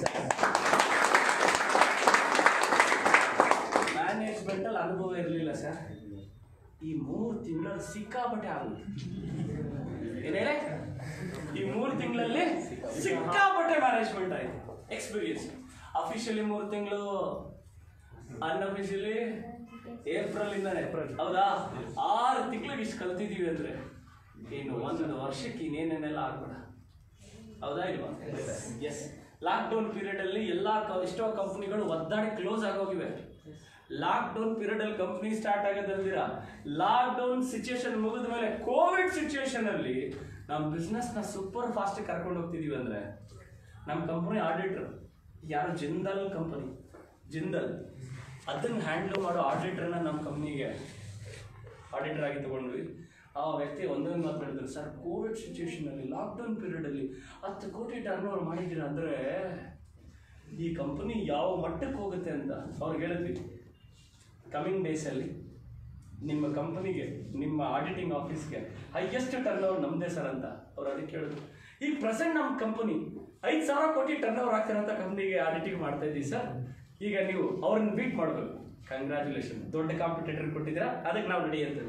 ಮ್ಯಾನೇಜ್ಮೆಂಟ್ ಅಲ್ಲಿ ಅನುಭವ ಇರಲಿಲ್ಲ ಸರ್ ಈ ಮೂರು ತಿಂಗಳಲ್ಲಿ ಸಿಕ್ಕಾಪಟ್ಟೆ ಆಗುತ್ತೆ ಏನ್ ಹೇಳಿ ಈ ಮೂರು ತಿಂಗಳಲ್ಲಿ ಸಿಕ್ಕಾಪಟ್ಟೆ ಮ್ಯಾನೇಜ್ಮೆಂಟ್ ಆಯ್ತು ಎಕ್ಸ್ಪೀರಿಯನ್ಸ್ ಅಫಿಷಿಯಲಿ ಮೂರು ತಿಂಗಳು ಅನ್ಅಫಿಷಿಯಲಿ ಏಪ್ರಿಲ್ ಇಂದಾನೆ ಹೌದಾ ಆರು ತಿಂಗಳಿಗೆ ಇಷ್ಟು ಕಲ್ತಿದೀವಿ ಅಂದ್ರೆ ಇನ್ನು ಒಂದು ವರ್ಷಕ್ಕೆ ಇನ್ನೇನೇನೆಲ್ಲ ಆಗ್ಬೇಡ ಹೌದಾ ಇಲ್ವಾ ಎಸ್ ಲಾಕ್ಡೌನ್ ಪೀರಿಯಡ್ ಅಲ್ಲಿ ಎಲ್ಲಾ ಕ- ಎಷ್ಟೋ ಕಂಪ್ನಿಗಳು ಒದ್ದಾಡಿ ಕ್ಲೋಸ್ ಆಗೋಗಿವೆ ಲಾಕ್ಡೌನ್ ಪೀರಿಯಡ್ ಅಲ್ಲಿ ಕಂಪ್ನಿ ಸ್ಟಾರ್ಟ್ ಆಗೋದಂದಿರ ಲಾಕ್ಡೌನ್ ಸಿಚುಯೇಷನ್ ಮುಗಿದ ಮೇಲೆ ಕೋವಿಡ್ ಸಿಚುಯೇಷನ್ ಅಲ್ಲಿ ನಮ್ಮ ಬಿಸ್ನೆಸ್ ನ ಸೂಪರ್ ಫಾಸ್ಟ್ ಕರ್ಕೊಂಡು ಹೋಗ್ತಿದೀವಿ ಅಂದ್ರೆ ನಮ್ಮ ಕಂಪನಿ ಆಡಿಟರ್ ಯಾರು ಜಿಂದಲ್ ಕಂಪನಿ ಜಿಂದಲ್ ಅದನ್ನ ಹ್ಯಾಂಡಲ್ ಮಾಡೋ ಆಡಿಟರ್ನ ನಮ್ಮ ಕಂಪ್ನಿಗೆ ಆಡಿಟರ್ ಆಗಿ ತಗೊಂಡ್ವಿ ಆ ವ್ಯಕ್ತಿ ಒಂದೊಂದು ಮಾತು ಹೇಳಿದ್ರು ಸರ್ ಕೋವಿಡ್ ಸಿಚುವೇಶನ್ ಅಲ್ಲಿ ಲಾಕ್ಡೌನ್ ಪೀರಿಯಡ್ ಅಲ್ಲಿ ಹತ್ತು ಕೋಟಿ ಟರ್ನ್ ಓವರ್ ಮಾಡಿದ್ದೀರಾ ಅಂದ್ರೆ ಈ ಕಂಪನಿ ಯಾವ ಮಟ್ಟಕ್ಕೆ ಹೋಗುತ್ತೆ ಅಂತ ಅವ್ರಿಗೆ ಹೇಳಿದ್ವಿ ಕಮಿಂಗ್ ಡೇಸ್ ಅಲ್ಲಿ ನಿಮ್ಮ ಕಂಪನಿಗೆ ನಿಮ್ಮ ಆಡಿಟಿಂಗ್ ಆಫೀಸ್ಗೆ ಹೈಯೆಸ್ಟ್ ಟರ್ನ್ ಓವರ್ ನಮ್ದೇ ಸರ್ ಅಂತ ಅವ್ರು ಅದಕ್ಕೆ ಕೇಳಿದ್ರು ಈಗ ಪ್ರೆಸೆಂಟ್ ನಮ್ಮ ಕಂಪನಿ ಐದು ಸಾವಿರ ಕೋಟಿ ಟರ್ನ್ ಓವರ್ ಆಗ್ತಾರಂತ ಕಂಪ್ನಿಗೆ ಆಡಿಟಿಂಗ್ ಮಾಡ್ತಾ ಇದ್ದೀವಿ ಸರ್ ಈಗ ನೀವು ಅವ್ರನ್ನ ಬೀಟ್ ಮಾಡಬೇಕು ಕಂಗ್ರ್ಯಾಚುಲೇಷನ್ ದೊಡ್ಡ ಕಾಂಪಿಟೇಟರ್ ಕೊಟ್ಟಿದ್ದೀರಾ ಅದಕ್ಕೆ ನಾವು ರೆಡಿ ಅಂತ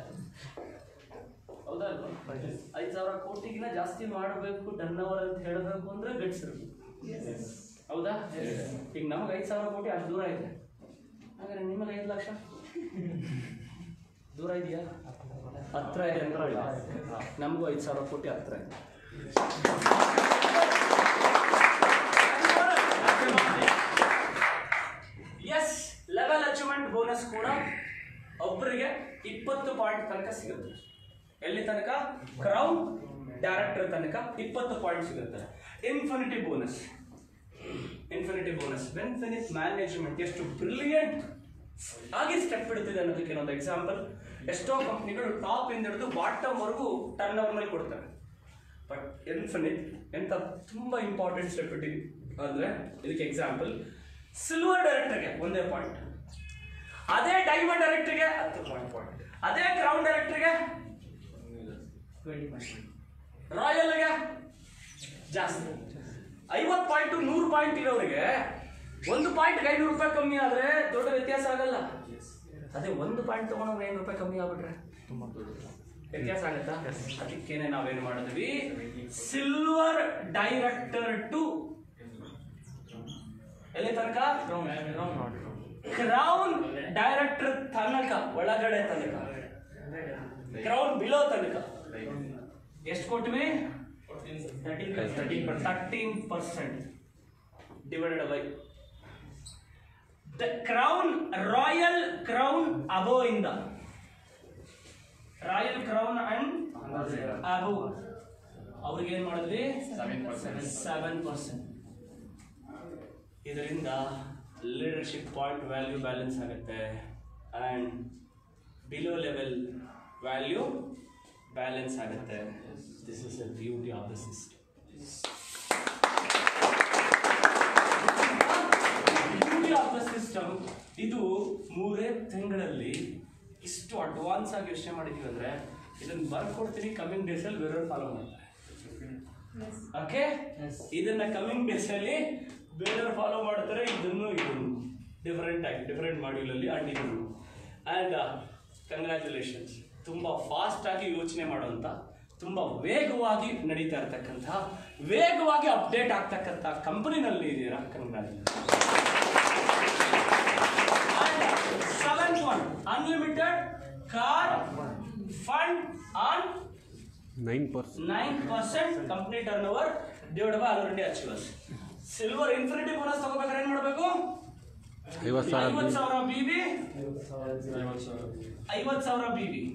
ಹೌದಾ ಅಲ್ವಾ ಐದು ಸಾವಿರ ಕೋಟಿಗಿನ ಜಾಸ್ತಿ ಮಾಡಬೇಕು ಟರ್ನ್ ಓವರ್ ಅಂತ ಹೇಳಬೇಕು ಅಂದ್ರೆ ಗಟ್ಸ್ ಇರಬೇಕು ಹೌದಾ ಈಗ ನಮಗೆ ಐದು ಸಾವಿರ ಕೋಟಿ ಅಷ್ಟು ದೂರ ಇದೆ ಹಾಗಾದ್ರೆ ನಿಮಗೆ ಐದು ಲಕ್ಷ ದೂರ ಇದೆಯಾ ಹತ್ರ ಇದೆ ಅಂದ್ರಲ್ಲ ನಮಗೂ ಐದು ಸಾವಿರ ಕೋಟಿ ಹತ್ರ ಇದೆ ಎಸ್ ಲೆವೆಲ್ ಅಚೀವ್ಮೆಂಟ್ ಬೋನಸ್ ಕೂಡ ಒಬ್ಬರಿಗೆ ಇಪ್ಪತ್ತು ಪಾಯಿಂಟ್ ತನಕ ಸಿಗುತ್ತೆ ಎಲ್ಲಿ ತನಕ ಕ್ರೌನ್ ಡೈರೆಕ್ಟರ್ ತನಕ ಇಪ್ಪತ್ತು ಪಾಯಿಂಟ್ ಸಿಗುತ್ತೆ infinity bonus infinity bonus Infinite management ಎಷ್ಟು ಬ್ರಿಲಿಯಂಟ್ ಆಗಿ ಸ್ಟೆಪ್ ಇಡ್ತಿದೆ ಅನ್ನೋದಕ್ಕೆ ಒಂದು ಎಕ್ಸಾಂಪಲ್ ಎಷ್ಟೋ ಕಂಪ್ನಿಗಳು ಟಾಪ್ ಇಂದ ಹಿಡಿದು ಬಾಟಮ್ ವರೆಗೂ ಟರ್ನ್ ಓವರ್ ಮೇಲೆ ಕೊಡ್ತಾರೆ ಬಟ್ ಇನ್ಫಿನಿಟ್ ಎಂತ ತುಂಬಾ ಇಂಪಾರ್ಟೆಂಟ್ ಸ್ಟೆಪ್ ಇಟ್ಟಿದ್ವಿ ಅಂದ್ರೆ ಇದಕ್ಕೆ ಎಕ್ಸಾಂಪಲ್ ಸಿಲ್ವರ್ ಡೈರೆಕ್ಟರ್ಗೆ ಒಂದೇ ಪಾಯಿಂಟ್ ಅದೇ ಡೈಮಂಡ್ ಡೈರೆಕ್ಟರ್ಗೆ ಹತ್ತು ಪಾಯಿಂಟ್ ಅದೇ ಕ್ರೌನ್ ಡೈರೆಕ್ಟರ್ಗೆ ಟ್ವೆಂಟಿ ಪಾಯಿಂಟ್ ರಾಯಲ್ಗೆ ಜಾಸ್ತಿ ಐವತ್ತು ಪಾಯಿಂಟ್ ನೂರು ಪಾಯಿಂಟ್ ಇರೋರಿಗೆ ಒಂದು ಪಾಯಿಂಟ್ ಐನೂರು ರೂಪಾಯಿ ಕಮ್ಮಿ ಆದ್ರೆ ದೊಡ್ಡ ವ್ಯತ್ಯಾಸ ಆಗಲ್ಲ ಅದೇ ಒಂದು ಪಾಯಿಂಟ್ ತಗೊಂಡ್ರೆ ಐನೂರು ರೂಪಾಯಿ ಕಮ್ಮಿ ಆಗ್ಬಿಟ್ರೆ ವ್ಯತ್ಯಾಸ ಆಗುತ್ತಾ ಅದಕ್ಕೇನೆ ನಾವೇನ್ ಮಾಡಿದ್ವಿ ಸಿಲ್ವರ್ ಡೈರೆಕ್ಟರ್ ಟು ಎಲ್ಲಿ ತನಕ ಕ್ರೌನ್ ಡೈರೆಕ್ಟರ್ ತನಕ ಒಳಗಡೆ ತನಕ ಕ್ರೌನ್ ಬಿಲೋ ತನಕ ಎಷ್ಟು ಕೊಟ್ವಿ thirteen percent divided by the crown royal crown above ಇಂದ ರಾಯಲ್ ಕ್ರೌನ್ ಅಂಡ್ ಅಬೋ ಅವ್ರಿಗೆ ಏನ್ ಮಾಡಿದ್ವಿ ಸೆವೆನ್ ಪರ್ಸೆಂಟ್ ಇದರಿಂದ ಲೀಡರ್ಶಿಪ್ ಪಾಯಿಂಟ್ ವ್ಯಾಲ್ಯೂ ಬ್ಯಾಲೆನ್ಸ್ ಆಗುತ್ತೆ and below level value balance ಆಗುತ್ತೆ this is the beauty of the system beauty of the system ಇದು ಮೂರೇ ತಿಂಗಳಲ್ಲಿ ಇಷ್ಟು ಅಡ್ವಾನ್ಸ್ ಆಗಿ ಯೋಚನೆ ಮಾಡಿದೀವಿ ಅಂದ್ರೆ ಇದನ್ನ ಬರ್ಕೊಡ್ತೀನಿ ಕಮಿಂಗ್ ಡೇಸ್ ಅಲ್ಲಿ ಬೇರೆಯವ್ರು ಫಾಲೋ ಮಾಡ್ತಾರೆ ಓಕೆ ಇದನ್ನ ಕಮಿಂಗ್ ಡೇಸ್ ಅಲ್ಲಿ ಬೇರೆಯವ್ರು ಫಾಲೋ ಮಾಡ್ತಾರೆ ಇದನ್ನು ಇದನ್ನು ಡಿಫರೆಂಟ್ ಆಗಿ ಡಿಫರೆಂಟ್ ಮಾಡ್ಯೂಲ್ ಅಲ್ಲಿ ಅಂಡ್ ಇದನ್ನು ಅಂಡ್ ಕಂಗ್ರ್ಯಾಚುಲೇಷನ್ಸ್ ತುಂಬಾ ಫಾಸ್ಟ್ ಆಗಿ ಯೋಚನೆ ಮಾಡುವಂತ ತುಂಬಾ ವೇಗವಾಗಿ ನಡೀತಾ ಇರ್ತಕ್ಕಂಥ ವೇಗವಾಗಿ ಅಪ್ಡೇಟ್ ಆಗ್ತಕ್ಕಂಥ ಕಂಪನಿನಲ್ಲಿ ಇದ್ದೀರಾ congratulation seventh one unlimited car fund on nine percent nine percent company turn over divide by already achievers silver infinity bonus ತಗೋಬೇಕಾದ್ರೆ ಏನ್ ಮಾಡಬೇಕು ಐವತ್ತು ಸಾವಿರ ಐವತ್ತು ಸಾವಿರ ಬಿ ಬಿ ಐವತ್ತು ಸಾವಿರ ಬಿ ಬಿ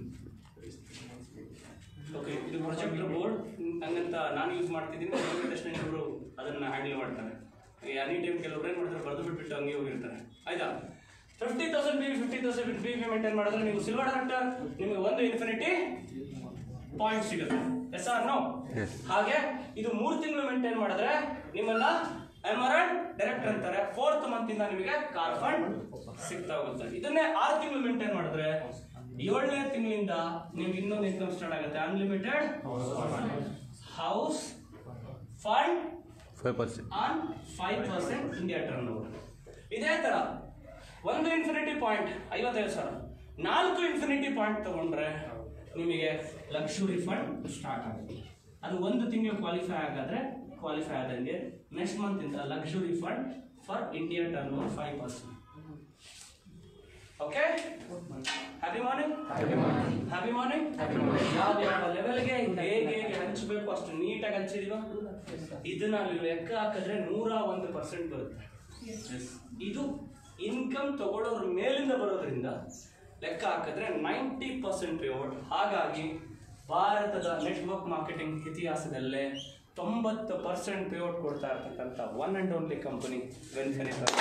ಓಕೆ ಇದು ಪ್ರೊಜೆಕ್ಟರ್ ಬೋರ್ಡ್ ಹಂಗಂತ ನಾನು ಯೂಸ್ ಮಾಡ್ತಿದ್ದೀನಿ ಹೋಗಿದ ತಕ್ಷಣ ಇನ್ನೊಬ್ರು ಅದನ್ನ ಹ್ಯಾಂಡಲ್ ಮಾಡ್ತಾರೆ ಎನಿ ಟೈಮ್ ಕೆಲವ್ರು ಏನು ಮಾಡ್ತಾರೆ ಬರೆದು ಬಿಟ್ಬಿಟ್ಟು ಹಂಗೆ ಹೋಗಿರ್ತಾರೆ ಆಯ್ತಾ fifty thousand B fifty thousand B B maintain ಮಾಡಿದ್ರೆ ನೀವು ಸಿಲ್ವರ್ ಡಾಕ್ಟರ್ ನಿಮಗೆ ಒಂದು ಇನ್ಫಿನಿಟಿ ಪಾಯಿಂಟ್ ಸಿಗುತ್ತೆ ಎಸ್ ಆರ್ ನೋ Yes. ಹಾಗೆ ಇದು ಮೂರು ತಿಂಗಳು ಮೇಂಟೈನ್ ಮಾಡಿದ್ರೆ ನಿಮ್ಮನ್ನ ಎಮರಲ್ಡ್ ಡೈರೆಕ್ಟ್ ಅಂತಾರೆ ಫೋರ್ತ್ ಮಂತ್ ಇಂದ ನಿಮಗೆ ಕಾರ್ ಫಂಡ್ ಸಿಗ್ತಾ ಹೋಗುತ್ತೆ ಇದನ್ನೇ ಆರು ತಿಂಗಳು ಮೇಂಟೈನ್ ಮಾಡಿದ್ರೆ ಏಳನೇ ತಿಂಗಳಿಂದ ನಿಮ್ಗೆ ಇನ್ನೊಂದು ಇನ್ಕಮ್ ಸ್ಟಾರ್ಟ್ ಆಗುತ್ತೆ unlimited house fund five percent on five percent India turn over ಇದೇ ತರ ಒಂದು ಇನ್ಫಿನಿಟಿ ಪಾಯಿಂಟ್ ಐವತ್ತೈದು ಸಾವಿರ ನಾಲ್ಕು ಇನ್ಫಿನಿಟಿ ಪಾಯಿಂಟ್ ತಗೊಂಡ್ರೆ ನಿಮಗೆ ಲಕ್ಷುರಿ ಫಂಡ್ ಸ್ಟಾರ್ಟ್ ಆಗುತ್ತೆ ಅದು ಒಂದು ತಿಂಗಳು ಕ್ವಾಲಿಫೈ ಆಗಾದ್ರೆ ಕ್ವಾಲಿಫೈ ಆದಂಗೆ ನೆಕ್ಸ್ಟ್ ಮಂತ್ ಇಂದ luxury fund for India turn over five percent okay happy morning happy morning ಯಾವ ಯಾವ ಲೆವೆಲ್ಗೆ ಹೇಗೆ ಹೇಗೆ ಹಂಚಬೇಕು ಅಷ್ಟು ನೀಟಾಗಿ ಹಂಚಿದೀವ ಇದನ್ನ ನೀವು ಲೆಕ್ಕ ಹಾಕಿದ್ರೆ ನೂರ ಒಂದು ಪರ್ಸೆಂಟ್ ಬರುತ್ತೆ ಇದು ಇನ್ಕಮ್ ತಗೊಳ್ಳೋದ್ರ ಮೇಲಿಂದ ಬರೋದ್ರಿಂದ ಲೆಕ್ಕ ಹಾಕಿದ್ರೆ ನೈಂಟಿ ಪರ್ಸೆಂಟ್ ಪೇಔಟ್ ಹಾಗಾಗಿ ಭಾರತದ ನೆಟ್ವರ್ಕ್ ಮಾರ್ಕೆಟಿಂಗ್ ಇತಿಹಾಸದಲ್ಲೇ ತೊಂಬತ್ತು ಪರ್ಸೆಂಟ್ ಪೇಔಟ್ ಕೊಡ್ತಾ ಇರ್ತಕ್ಕಂಥ ಒನ್ ಅಂಡ್ ಓನ್ಲಿ ಕಂಪನಿ ವೆನ್ಫೆನಿಫರ್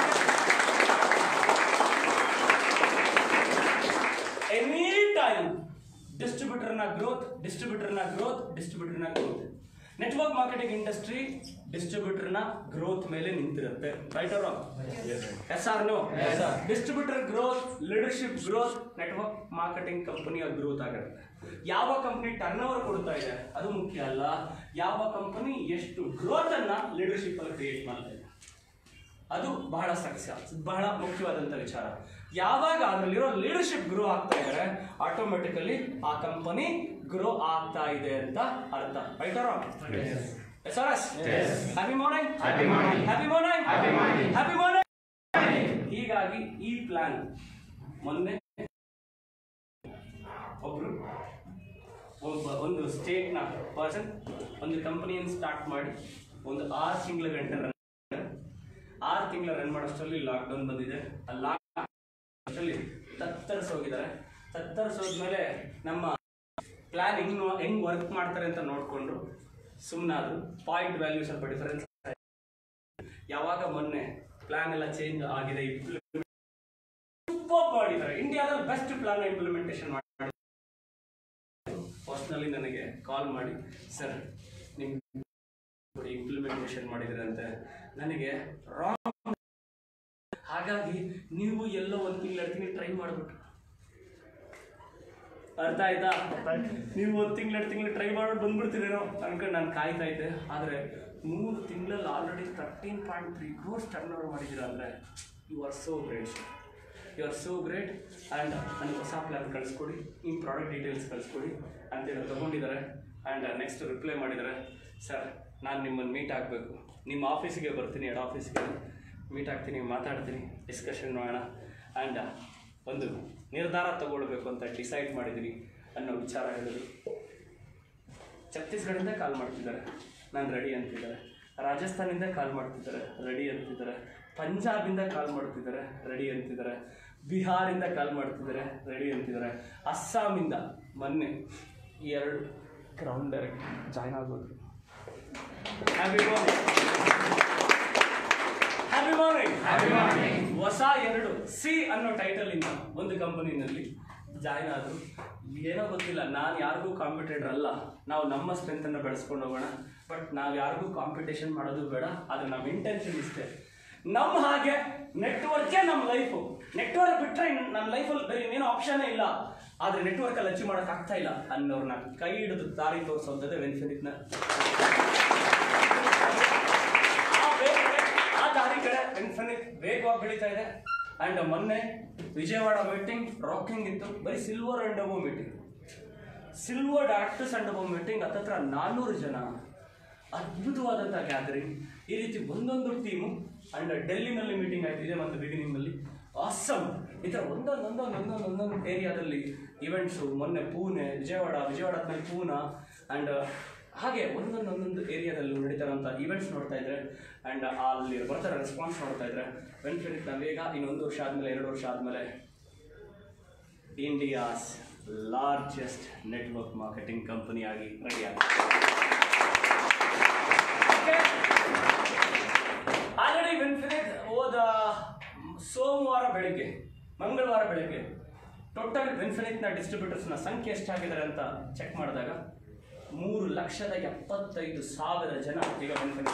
ಎನಿ ಟೈಮ್ ಡಿಸ್ಟ್ರಿಬ್ಯೂಟರ್ನ ಗ್ರೋತ್ ಡಿಸ್ಟ್ರಿಬ್ಯೂಟರ್ನ ಗ್ರೋತ್ ಡಿಸ್ಟ್ರಿಬ್ಯೂಟರ್ನ ಗ್ರೋತ್ ನೆಟ್ವರ್ಕ್ ಮಾರ್ಕೆಟಿಂಗ್ ಇಂಡಸ್ಟ್ರಿ ಡಿಸ್ಟ್ರಿಬ್ಯೂಟರ್ನ ಗ್ರೋತ್ ಮೇಲೆ ನಿಂತಿರುತ್ತೆ right or yes or no distributor growth leadership growth network marketing ಕಂಪನಿಯ ಗ್ರೋತ್ ಆಗಿರುತ್ತೆ ಯಾವ ಕಂಪನಿ ಟರ್ನ್ ಓವರ್ ಕೊಡ್ತಾ ಇದೆ ಅದು ಮುಖ್ಯ ಅಲ್ಲ ಯಾವ ಕಂಪನಿ ಎಷ್ಟು ಗ್ರೋತ್ ಅನ್ನ ಲೀಡರ್ಶಿಪ್ ಅಲ್ಲಿ ಕ್ರಿಯೇಟ್ ಮಾಡ್ತಾ ಇದೆ ಅದು ಬಹಳ ಸಕ್ಸ ಬಹಳ ಮುಖ್ಯವಾದಂಥ ವಿಚಾರ ಯಾವಾಗ ಅದರಲ್ಲಿರೋ ಲೀಡರ್ಶಿಪ್ ಗ್ರೋ ಆಗ್ತಾ ಇದ್ದಾರೆ ಆಟೋಮೆಟಿಕಲಿ ಆ ಕಂಪನಿ ಗ್ರೋ ಆಗ್ತಾ ಇದೆ ಅಂತ ಅರ್ಥ right yes or yes happy morning happy morning happy morning ಹೀಗಾಗಿ ಈ ಪ್ಲಾನ್ ಮೊನ್ನೆ ಒಬ್ರು ಒಬ್ಬ ಒಂದು ಸ್ಟೇಟ್ನ ಪರ್ಸನ್ ಒಂದು ಕಂಪನಿಯನ್ನು ಸ್ಟಾರ್ಟ್ ಮಾಡಿ ಒಂದು ಆರು ತಿಂಗಳ ಗಂಟೆ ರನ್ ಆರು ತಿಂಗಳ ರನ್ ಮಾಡೋಷ್ಟರಲ್ಲಿ ಲಾಕ್ಡೌನ್ ಬಂದಿದೆ ಆ ಲಾಕ್ ಅಷ್ಟರಲ್ಲಿ ತತ್ತರಿಸಿ ಹೋಗಿದ್ದಾರೆ ತತ್ತರಿಸೋದ್ಮೇಲೆ ನಮ್ಮ ಪ್ಲಾನ್ ಹೆಂಗ್ ಹೆಂಗ್ ವರ್ಕ್ ಮಾಡ್ತಾರೆ ಅಂತ ನೋಡ್ಕೊಂಡು ಸುಮ್ಮನಾದ್ರು ಪಾಯಿಂಟ್ ವ್ಯಾಲ್ಯೂ ಸ್ವಲ್ಪ ಡಿಫರೆನ್ಸ್ ಯಾವಾಗ ಮೊನ್ನೆ ಪ್ಲಾನ್ ಎಲ್ಲ ಚೇಂಜ್ ಆಗಿದೆ ಸೂಪರ್ ಮಾಡಿದ್ದಾರೆ ಇಂಡಿಯಾದಲ್ಲಿ ಬೆಸ್ಟ್ ಪ್ಲಾನ್ ಇಂಪ್ಲಿಮೆಂಟೇಷನ್ ಮಾಡಿ ಪರ್ಸ್ನಲಿ ನನಗೆ ಕಾಲ್ ಮಾಡಿ ಸರ್ ನಿಮ್ ಇಂಪ್ಲಿಮೆಂಟೇಷನ್ ಮಾಡಿದ್ರಂತೆ ನನಗೆ ರಾಂಗ್ ಹಾಗಾಗಿ ನೀವು ಎಲ್ಲೋ ಒಂದು ತಿಂಗಳು ಎರಡು ತಿಂಗಳು ಟ್ರೈ ಮಾಡ್ಬಿಟ್ಟು ಅರ್ಥ ಆಯ್ತಾ ನೀವು ಒಂದು ತಿಂಗಳು ಎರಡು ತಿಂಗಳು ಟ್ರೈ ಮಾಡ್ಬಿಟ್ಟು ಬಂದ್ಬಿಡ್ತೀರೇನೋ ಅನ್ಕೊಂಡು ನಾನು ಕಾಯ್ತಾ ಇದ್ದೆ ಆದರೆ ಮೂರು ತಿಂಗಳಲ್ಲಿ already thirteen point three crores turn over ಮಾಡಿದ್ದೀರಾ ಅಂದರೆ you are so great you are so great and ನನಗೆ ಹೊಸ ಪ್ಲ್ಯಾನ್ ಕಳಿಸ್ಕೊಡಿ ನಿಮ್ಮ ಪ್ರಾಡಕ್ಟ್ ಡೀಟೇಲ್ಸ್ ಕಳಿಸ್ಕೊಡಿ ಅಂತೇಳಿ ತೊಗೊಂಡಿದ್ದಾರೆ ಆ್ಯಂಡ್ ನೆಕ್ಸ್ಟ್ ರಿಪ್ಲೈ ಮಾಡಿದ್ದಾರೆ ಸರ್ ನಾನು ನಿಮ್ಮನ್ನು ಮೀಟ್ ಆಗಬೇಕು ನಿಮ್ಮ ಆಫೀಸಿಗೆ ಬರ್ತೀನಿ ಹೆಡ್ ಆಫೀಸ್ಗೆ ಮೀಟ್ ಆಗ್ತೀನಿ ಮಾತಾಡ್ತೀನಿ ಡಿಸ್ಕಷನ್ ಮಾಡೋಣ ಆ್ಯಂಡ್ ಒಂದು ನಿರ್ಧಾರ ತಗೊಳ್ಬೇಕು ಅಂತ ಡಿಸೈಡ್ ಮಾಡಿದ್ದೀನಿ ಅನ್ನೋ ವಿಚಾರ ಹೇಳಿದ್ರು ಛತ್ತೀಸ್ಗಢದಿಂದ ಕಾಲ್ ಮಾಡ್ತಿದ್ದಾರೆ ನಾನು ರೆಡಿ ಅಂತಿದ್ದಾರೆ ರಾಜಸ್ಥಾನಿಂದ ಕಾಲ್ ಮಾಡ್ತಿದ್ದಾರೆ ರೆಡಿ ಅಂತಿದ್ದಾರೆ ಪಂಜಾಬಿಂದ ಕಾಲ್ ಮಾಡ್ತಿದ್ದಾರೆ ರೆಡಿ ಅಂತಿದ್ದಾರೆ ಬಿಹಾರಿಂದ ಕಾಲ್ ಮಾಡ್ತಿದ್ದಾರೆ ರೆಡಿ ಅಂತಿದ್ದಾರೆ ಅಸ್ಸಾಮಿಂದ ಮೊನ್ನೆ ಈ ಎರಡು ಗ್ರೌಂಡ್ ಡೈರೆಕ್ಟ್ ಜಾಯ್ನ್ ಆಗೋದು ಹ್ಯಾಪಿ ಮಾರ್ನಿಂಗ್ ಹ್ಯಾಪಿ ಮಾರ್ನಿಂಗ್ ಹೊಸ ಎರಡು ಸಿ ಅನ್ನೋ ಟೈಟಲ್ ಇಂದ ಒಂದು ಕಂಪನಿನಲ್ಲಿ ಜಾಯ್ನ್ ಆದ್ರು ಏನೋ ಗೊತ್ತಿಲ್ಲ ನಾನು ಯಾರಿಗೂ ಕಾಂಪಿಟೇಟರ್ ಅಲ್ಲ ನಾವು ನಮ್ಮ ಸ್ಟ್ರೆಂತ್ ಅನ್ನ ಬೆಳೆಸ್ಕೊಂಡು ಹೋಗೋಣ ಬಟ್ ನಾವು ಯಾರಿಗೂ ಕಾಂಪಿಟೇಷನ್ ಮಾಡೋದು ಬೇಡ ಆದ್ರೆ ನಮ್ಮ ಇಂಟೆನ್ಷನ್ ಇಷ್ಟೇ ನಮ್ಮ ಹಾಗೆ ನೆಟ್ವರ್ಕೇ ನಮ್ಮ ಲೈಫು ನೆಟ್ವರ್ಕ್ ಬಿಟ್ರೆ ಇನ್- ನನ್ನ ಲೈಫಲ್ಲಿ ಬೇರೆ ಇನ್ನೇನು ಆಪ್ಷನ್ ಇಲ್ಲ ಆದ್ರೆ ನೆಟ್ವರ್ಕ್ ಅಲ್ಲಿ ಅಚೀವ್ ಮಾಡಕ್ ಆಗ್ತಾ ಇಲ್ಲ ಅನ್ನೋರ್ನ ಕೈ ಹಿಡಿದು ದಾರಿ ತೋರಿಸೋದೇ ವೆನ್ಫಿನಿಟ್ನ ಆ ವೇಗ- ಆ ದಾರಿ ಕಡೆ ಇನ್ಫಿನಿಟ್ ವೇಗವಾಗಿ ಬೆಳೀತಾ ಇದೆ ಅಂಡ್ ಮೊನ್ನೆ ವಿಜಯವಾಡ ಮೀಟಿಂಗ್ ರಾಕಿಂಗ್ ಇತ್ತು ಬರೀ silver and above meeting silver actors and above meeting ಹತ್ತತ್ರ ನಾನ್ನೂರು ಜನ ಅದ್ಭುತವಾದಂಥ ಗ್ಯಾದರಿಂಗ್ ಈ ರೀತಿ ಒಂದೊಂದು ಟೀಮು ಅಂಡ್ ಡೆಲ್ಲಿನಲ್ಲಿ ಮೀಟಿಂಗ್ ಆಯ್ತು ಇದೆ ಮತ್ತು ಬಿಗಿನಿಂಗ್ನಲ್ಲಿ ಆಸಮ್ ಈ ಥರ ಒಂದೊಂದು ಒಂದೊಂದು ಒಂದೊಂದು ಒಂದೊಂದು ಏರಿಯಾದಲ್ಲಿ ಇವೆಂಟ್ಸು ಮೊನ್ನೆ ಪೂನೆ ವಿಜಯವಾಡ ವಿಜಯವಾಡ ಆದ್ಮೇಲೆ ಪೂನಾ ಆ್ಯಂಡ್ ಹಾಗೆ ಒಂದೊಂದು ಒಂದೊಂದು ಏರಿಯಾದಲ್ಲಿ ನಡೀತಾರಂಥ ಈವೆಂಟ್ಸ್ ನೋಡ್ತಾ ಇದ್ರೆ ಆ್ಯಂಡ್ ಅಲ್ಲಿ ಬರ್ತಾರೆ ರೆಸ್ಪಾನ್ಸ್ ನೋಡ್ತಾ ಇದ್ರೆ ಬೆನಿಫಿಟ್ ಬೇಗ ಇನ್ನೊಂದು ವರ್ಷ ಆದಮೇಲೆ ಎರಡು ವರ್ಷ ಆದಮೇಲೆ India's largest network marketing company ಆಗಿ ರೆಡಿ ಆಲ್ರೆಡಿ ಬೆನಿಫಿಟ್ ಹೋದ ಸೋಮವಾರ ಬೆಳಿಗ್ಗೆ ಮಂಗಳವಾರ ಬೆಳಿಗ್ಗೆ ಟೋಟಲ್ ಬೆನಿಫಿಟ್ನ ಡಿಸ್ಟ್ರಿಬ್ಯೂಟರ್ಸ್ನ ಸಂಖ್ಯೆ ಎಷ್ಟಾಗಿದ್ದಾರೆ ಅಂತ ಚೆಕ್ ಮಾಡಿದಾಗ ಮೂರು ಲಕ್ಷದ ಎಪ್ಪತ್ತೈದು ಸಾವಿರ ಜನ ಈಗ ಬೆನಿಫಿಟ್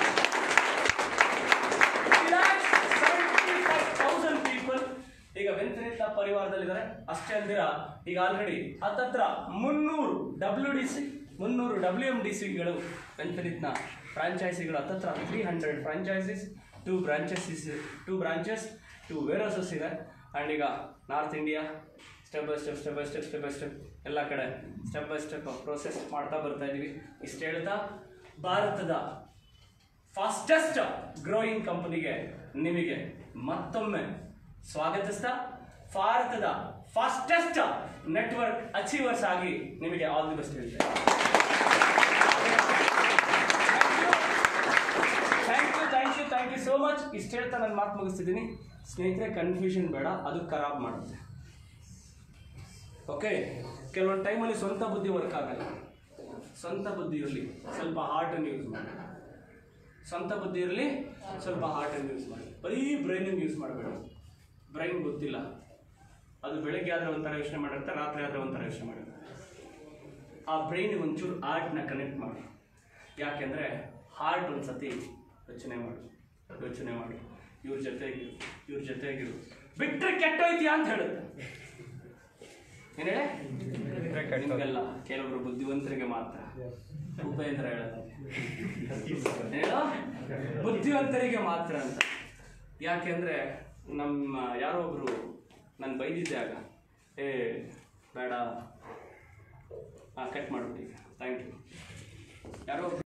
ತೌಸಂಡ್ ಪೀಪಲ್ ಈಗ ವೆಂಕಟೇಶ ಪರಿವಾರದಲ್ಲಿದ್ದಾರೆ ಅಷ್ಟೇ ಅಲ್ದಿರ ಈಗ ಆಲ್ರೆಡಿ ಹತ್ತತ್ರ ಮುನ್ನೂರು ಡಬ್ಲ್ಯೂ ಡಿ ಸಿ ಮುನ್ನೂರು ಡಬ್ಲ್ಯೂ ಎಂ ಡಿ ಸಿಗಳು ವೆಂಕಟೇಶ್ನ ಫ್ರಾಂಚೈಸಿಗಳು ಹತ್ತತ್ರ three hundred franchises two branches two branches to various ಇದೆ ಆ್ಯಂಡ್ ಈಗ north India step by step step by step step by step ಎಲ್ಲ ಕಡೆ ಸ್ಟೆಪ್ ಬೈ ಸ್ಟೆಪ್ ಪ್ರೋಸೆಸ್ ಮಾಡ್ತಾ ಬರ್ತಾ ಇದೀವಿ ಇಷ್ಟು ಹೇಳ್ತಾ ಭಾರತದ ಫಾಸ್ಟೆಸ್ಟ್ ಗ್ರೋಯಿಂಗ್ ಕಂಪನಿಗೆ ನಿಮಗೆ ಮತ್ತೊಮ್ಮೆ ಸ್ವಾಗತಿಸ್ತಾ ಭಾರತದ ಫಾಸ್ಟೆಸ್ಟ್ ನೆಟ್ವರ್ಕ್ ಅಚೀವರ್ಸ್ ಆಗಿ ನಿಮಗೆ ಆಲ್ ದಿ ಬೆಸ್ಟ್ ಹೇಳ್ತೇನೆ thank you thank you thank you so much ಇಷ್ಟು ಹೇಳ್ತಾ ನಾನು ಮಾತು ಮುಗಿಸ್ತಿದ್ದೀನಿ ಸ್ನೇಹಿತರೆ ಕನ್ಫ್ಯೂಷನ್ ಬೇಡ ಅದು ಖರಾಬ್ ಮಾಡುತ್ತೆ ಓಕೆ ಕೆಲವೊಂದು ಟೈಮಲ್ಲಿ ಸ್ವಂತ ಬುದ್ಧಿ ವರ್ಕ್ ಆಗಲ್ಲ ಸ್ವಂತ ಬುದ್ಧಿ ಇರಲಿ ಸ್ವಲ್ಪ ಹಾರ್ಟನ್ನು ಯೂಸ್ ಮಾಡಿ ಸ್ವಂತ ಬುದ್ಧಿ ಇರಲಿ ಸ್ವಲ್ಪ ಹಾರ್ಟನ್ನು ಯೂಸ್ ಮಾಡಿ ಬರೀ ಬ್ರೈನನ್ನು ಯೂಸ್ ಮಾಡಬೇಡ ಬ್ರೈನ್ ಗೊತ್ತಿಲ್ಲ ಅದು ಬೆಳಗ್ಗೆ ಆದರೆ ಒಂಥರ ಯೋಚನೆ ಮಾಡಿರುತ್ತೆ ರಾತ್ರಿ ಆದರೆ ಒಂಥರ ಯೋಚನೆ ಮಾಡಿರುತ್ತೆ ಆ ಬ್ರೈನಿಗೆ ಒಂಚೂರು ಆರ್ಟ್ನ ಕನೆಕ್ಟ್ ಮಾಡಿ ಯಾಕೆಂದರೆ ಹಾರ್ಟ್ ಒಂದು ಸತಿ ಯೋಚನೆ ಮಾಡು ಯೋಚನೆ ಮಾಡು ಇವ್ರ ಜೊತೆಗಿರು ಇವ್ರ ಜೊತೆಗಿರು ಬಿಟ್ಟರೆ ಕೆಟ್ಟೋಯ್ತೀಯಾ ಅಂತ ಹೇಳುತ್ತೆ ಏನು ಹೇಳಿ ನಿಮಗೆಲ್ಲ ಕೆಲವರು ಬುದ್ಧಿವಂತರಿಗೆ ಮಾತ್ರ ಉಪೇಂದ್ರ ಹೇಳುತ್ತೆ ಹೇಳೋ ಬುದ್ಧಿವಂತರಿಗೆ ಮಾತ್ರ ಅಂತ ಯಾಕೆಂದ್ರೆ ನಮ್ಮ ಯಾರೋ ಒಬ್ರು ನಾನು ಬೈದಿದ್ದೆ ಆಗ ಏ ಬೇಡ ಹಾಂ ಕಟ್ ಮಾಡ್ಬಿಡಿ ಥ್ಯಾಂಕ್ ಯು ಯಾರೋ ಒಬ್ರು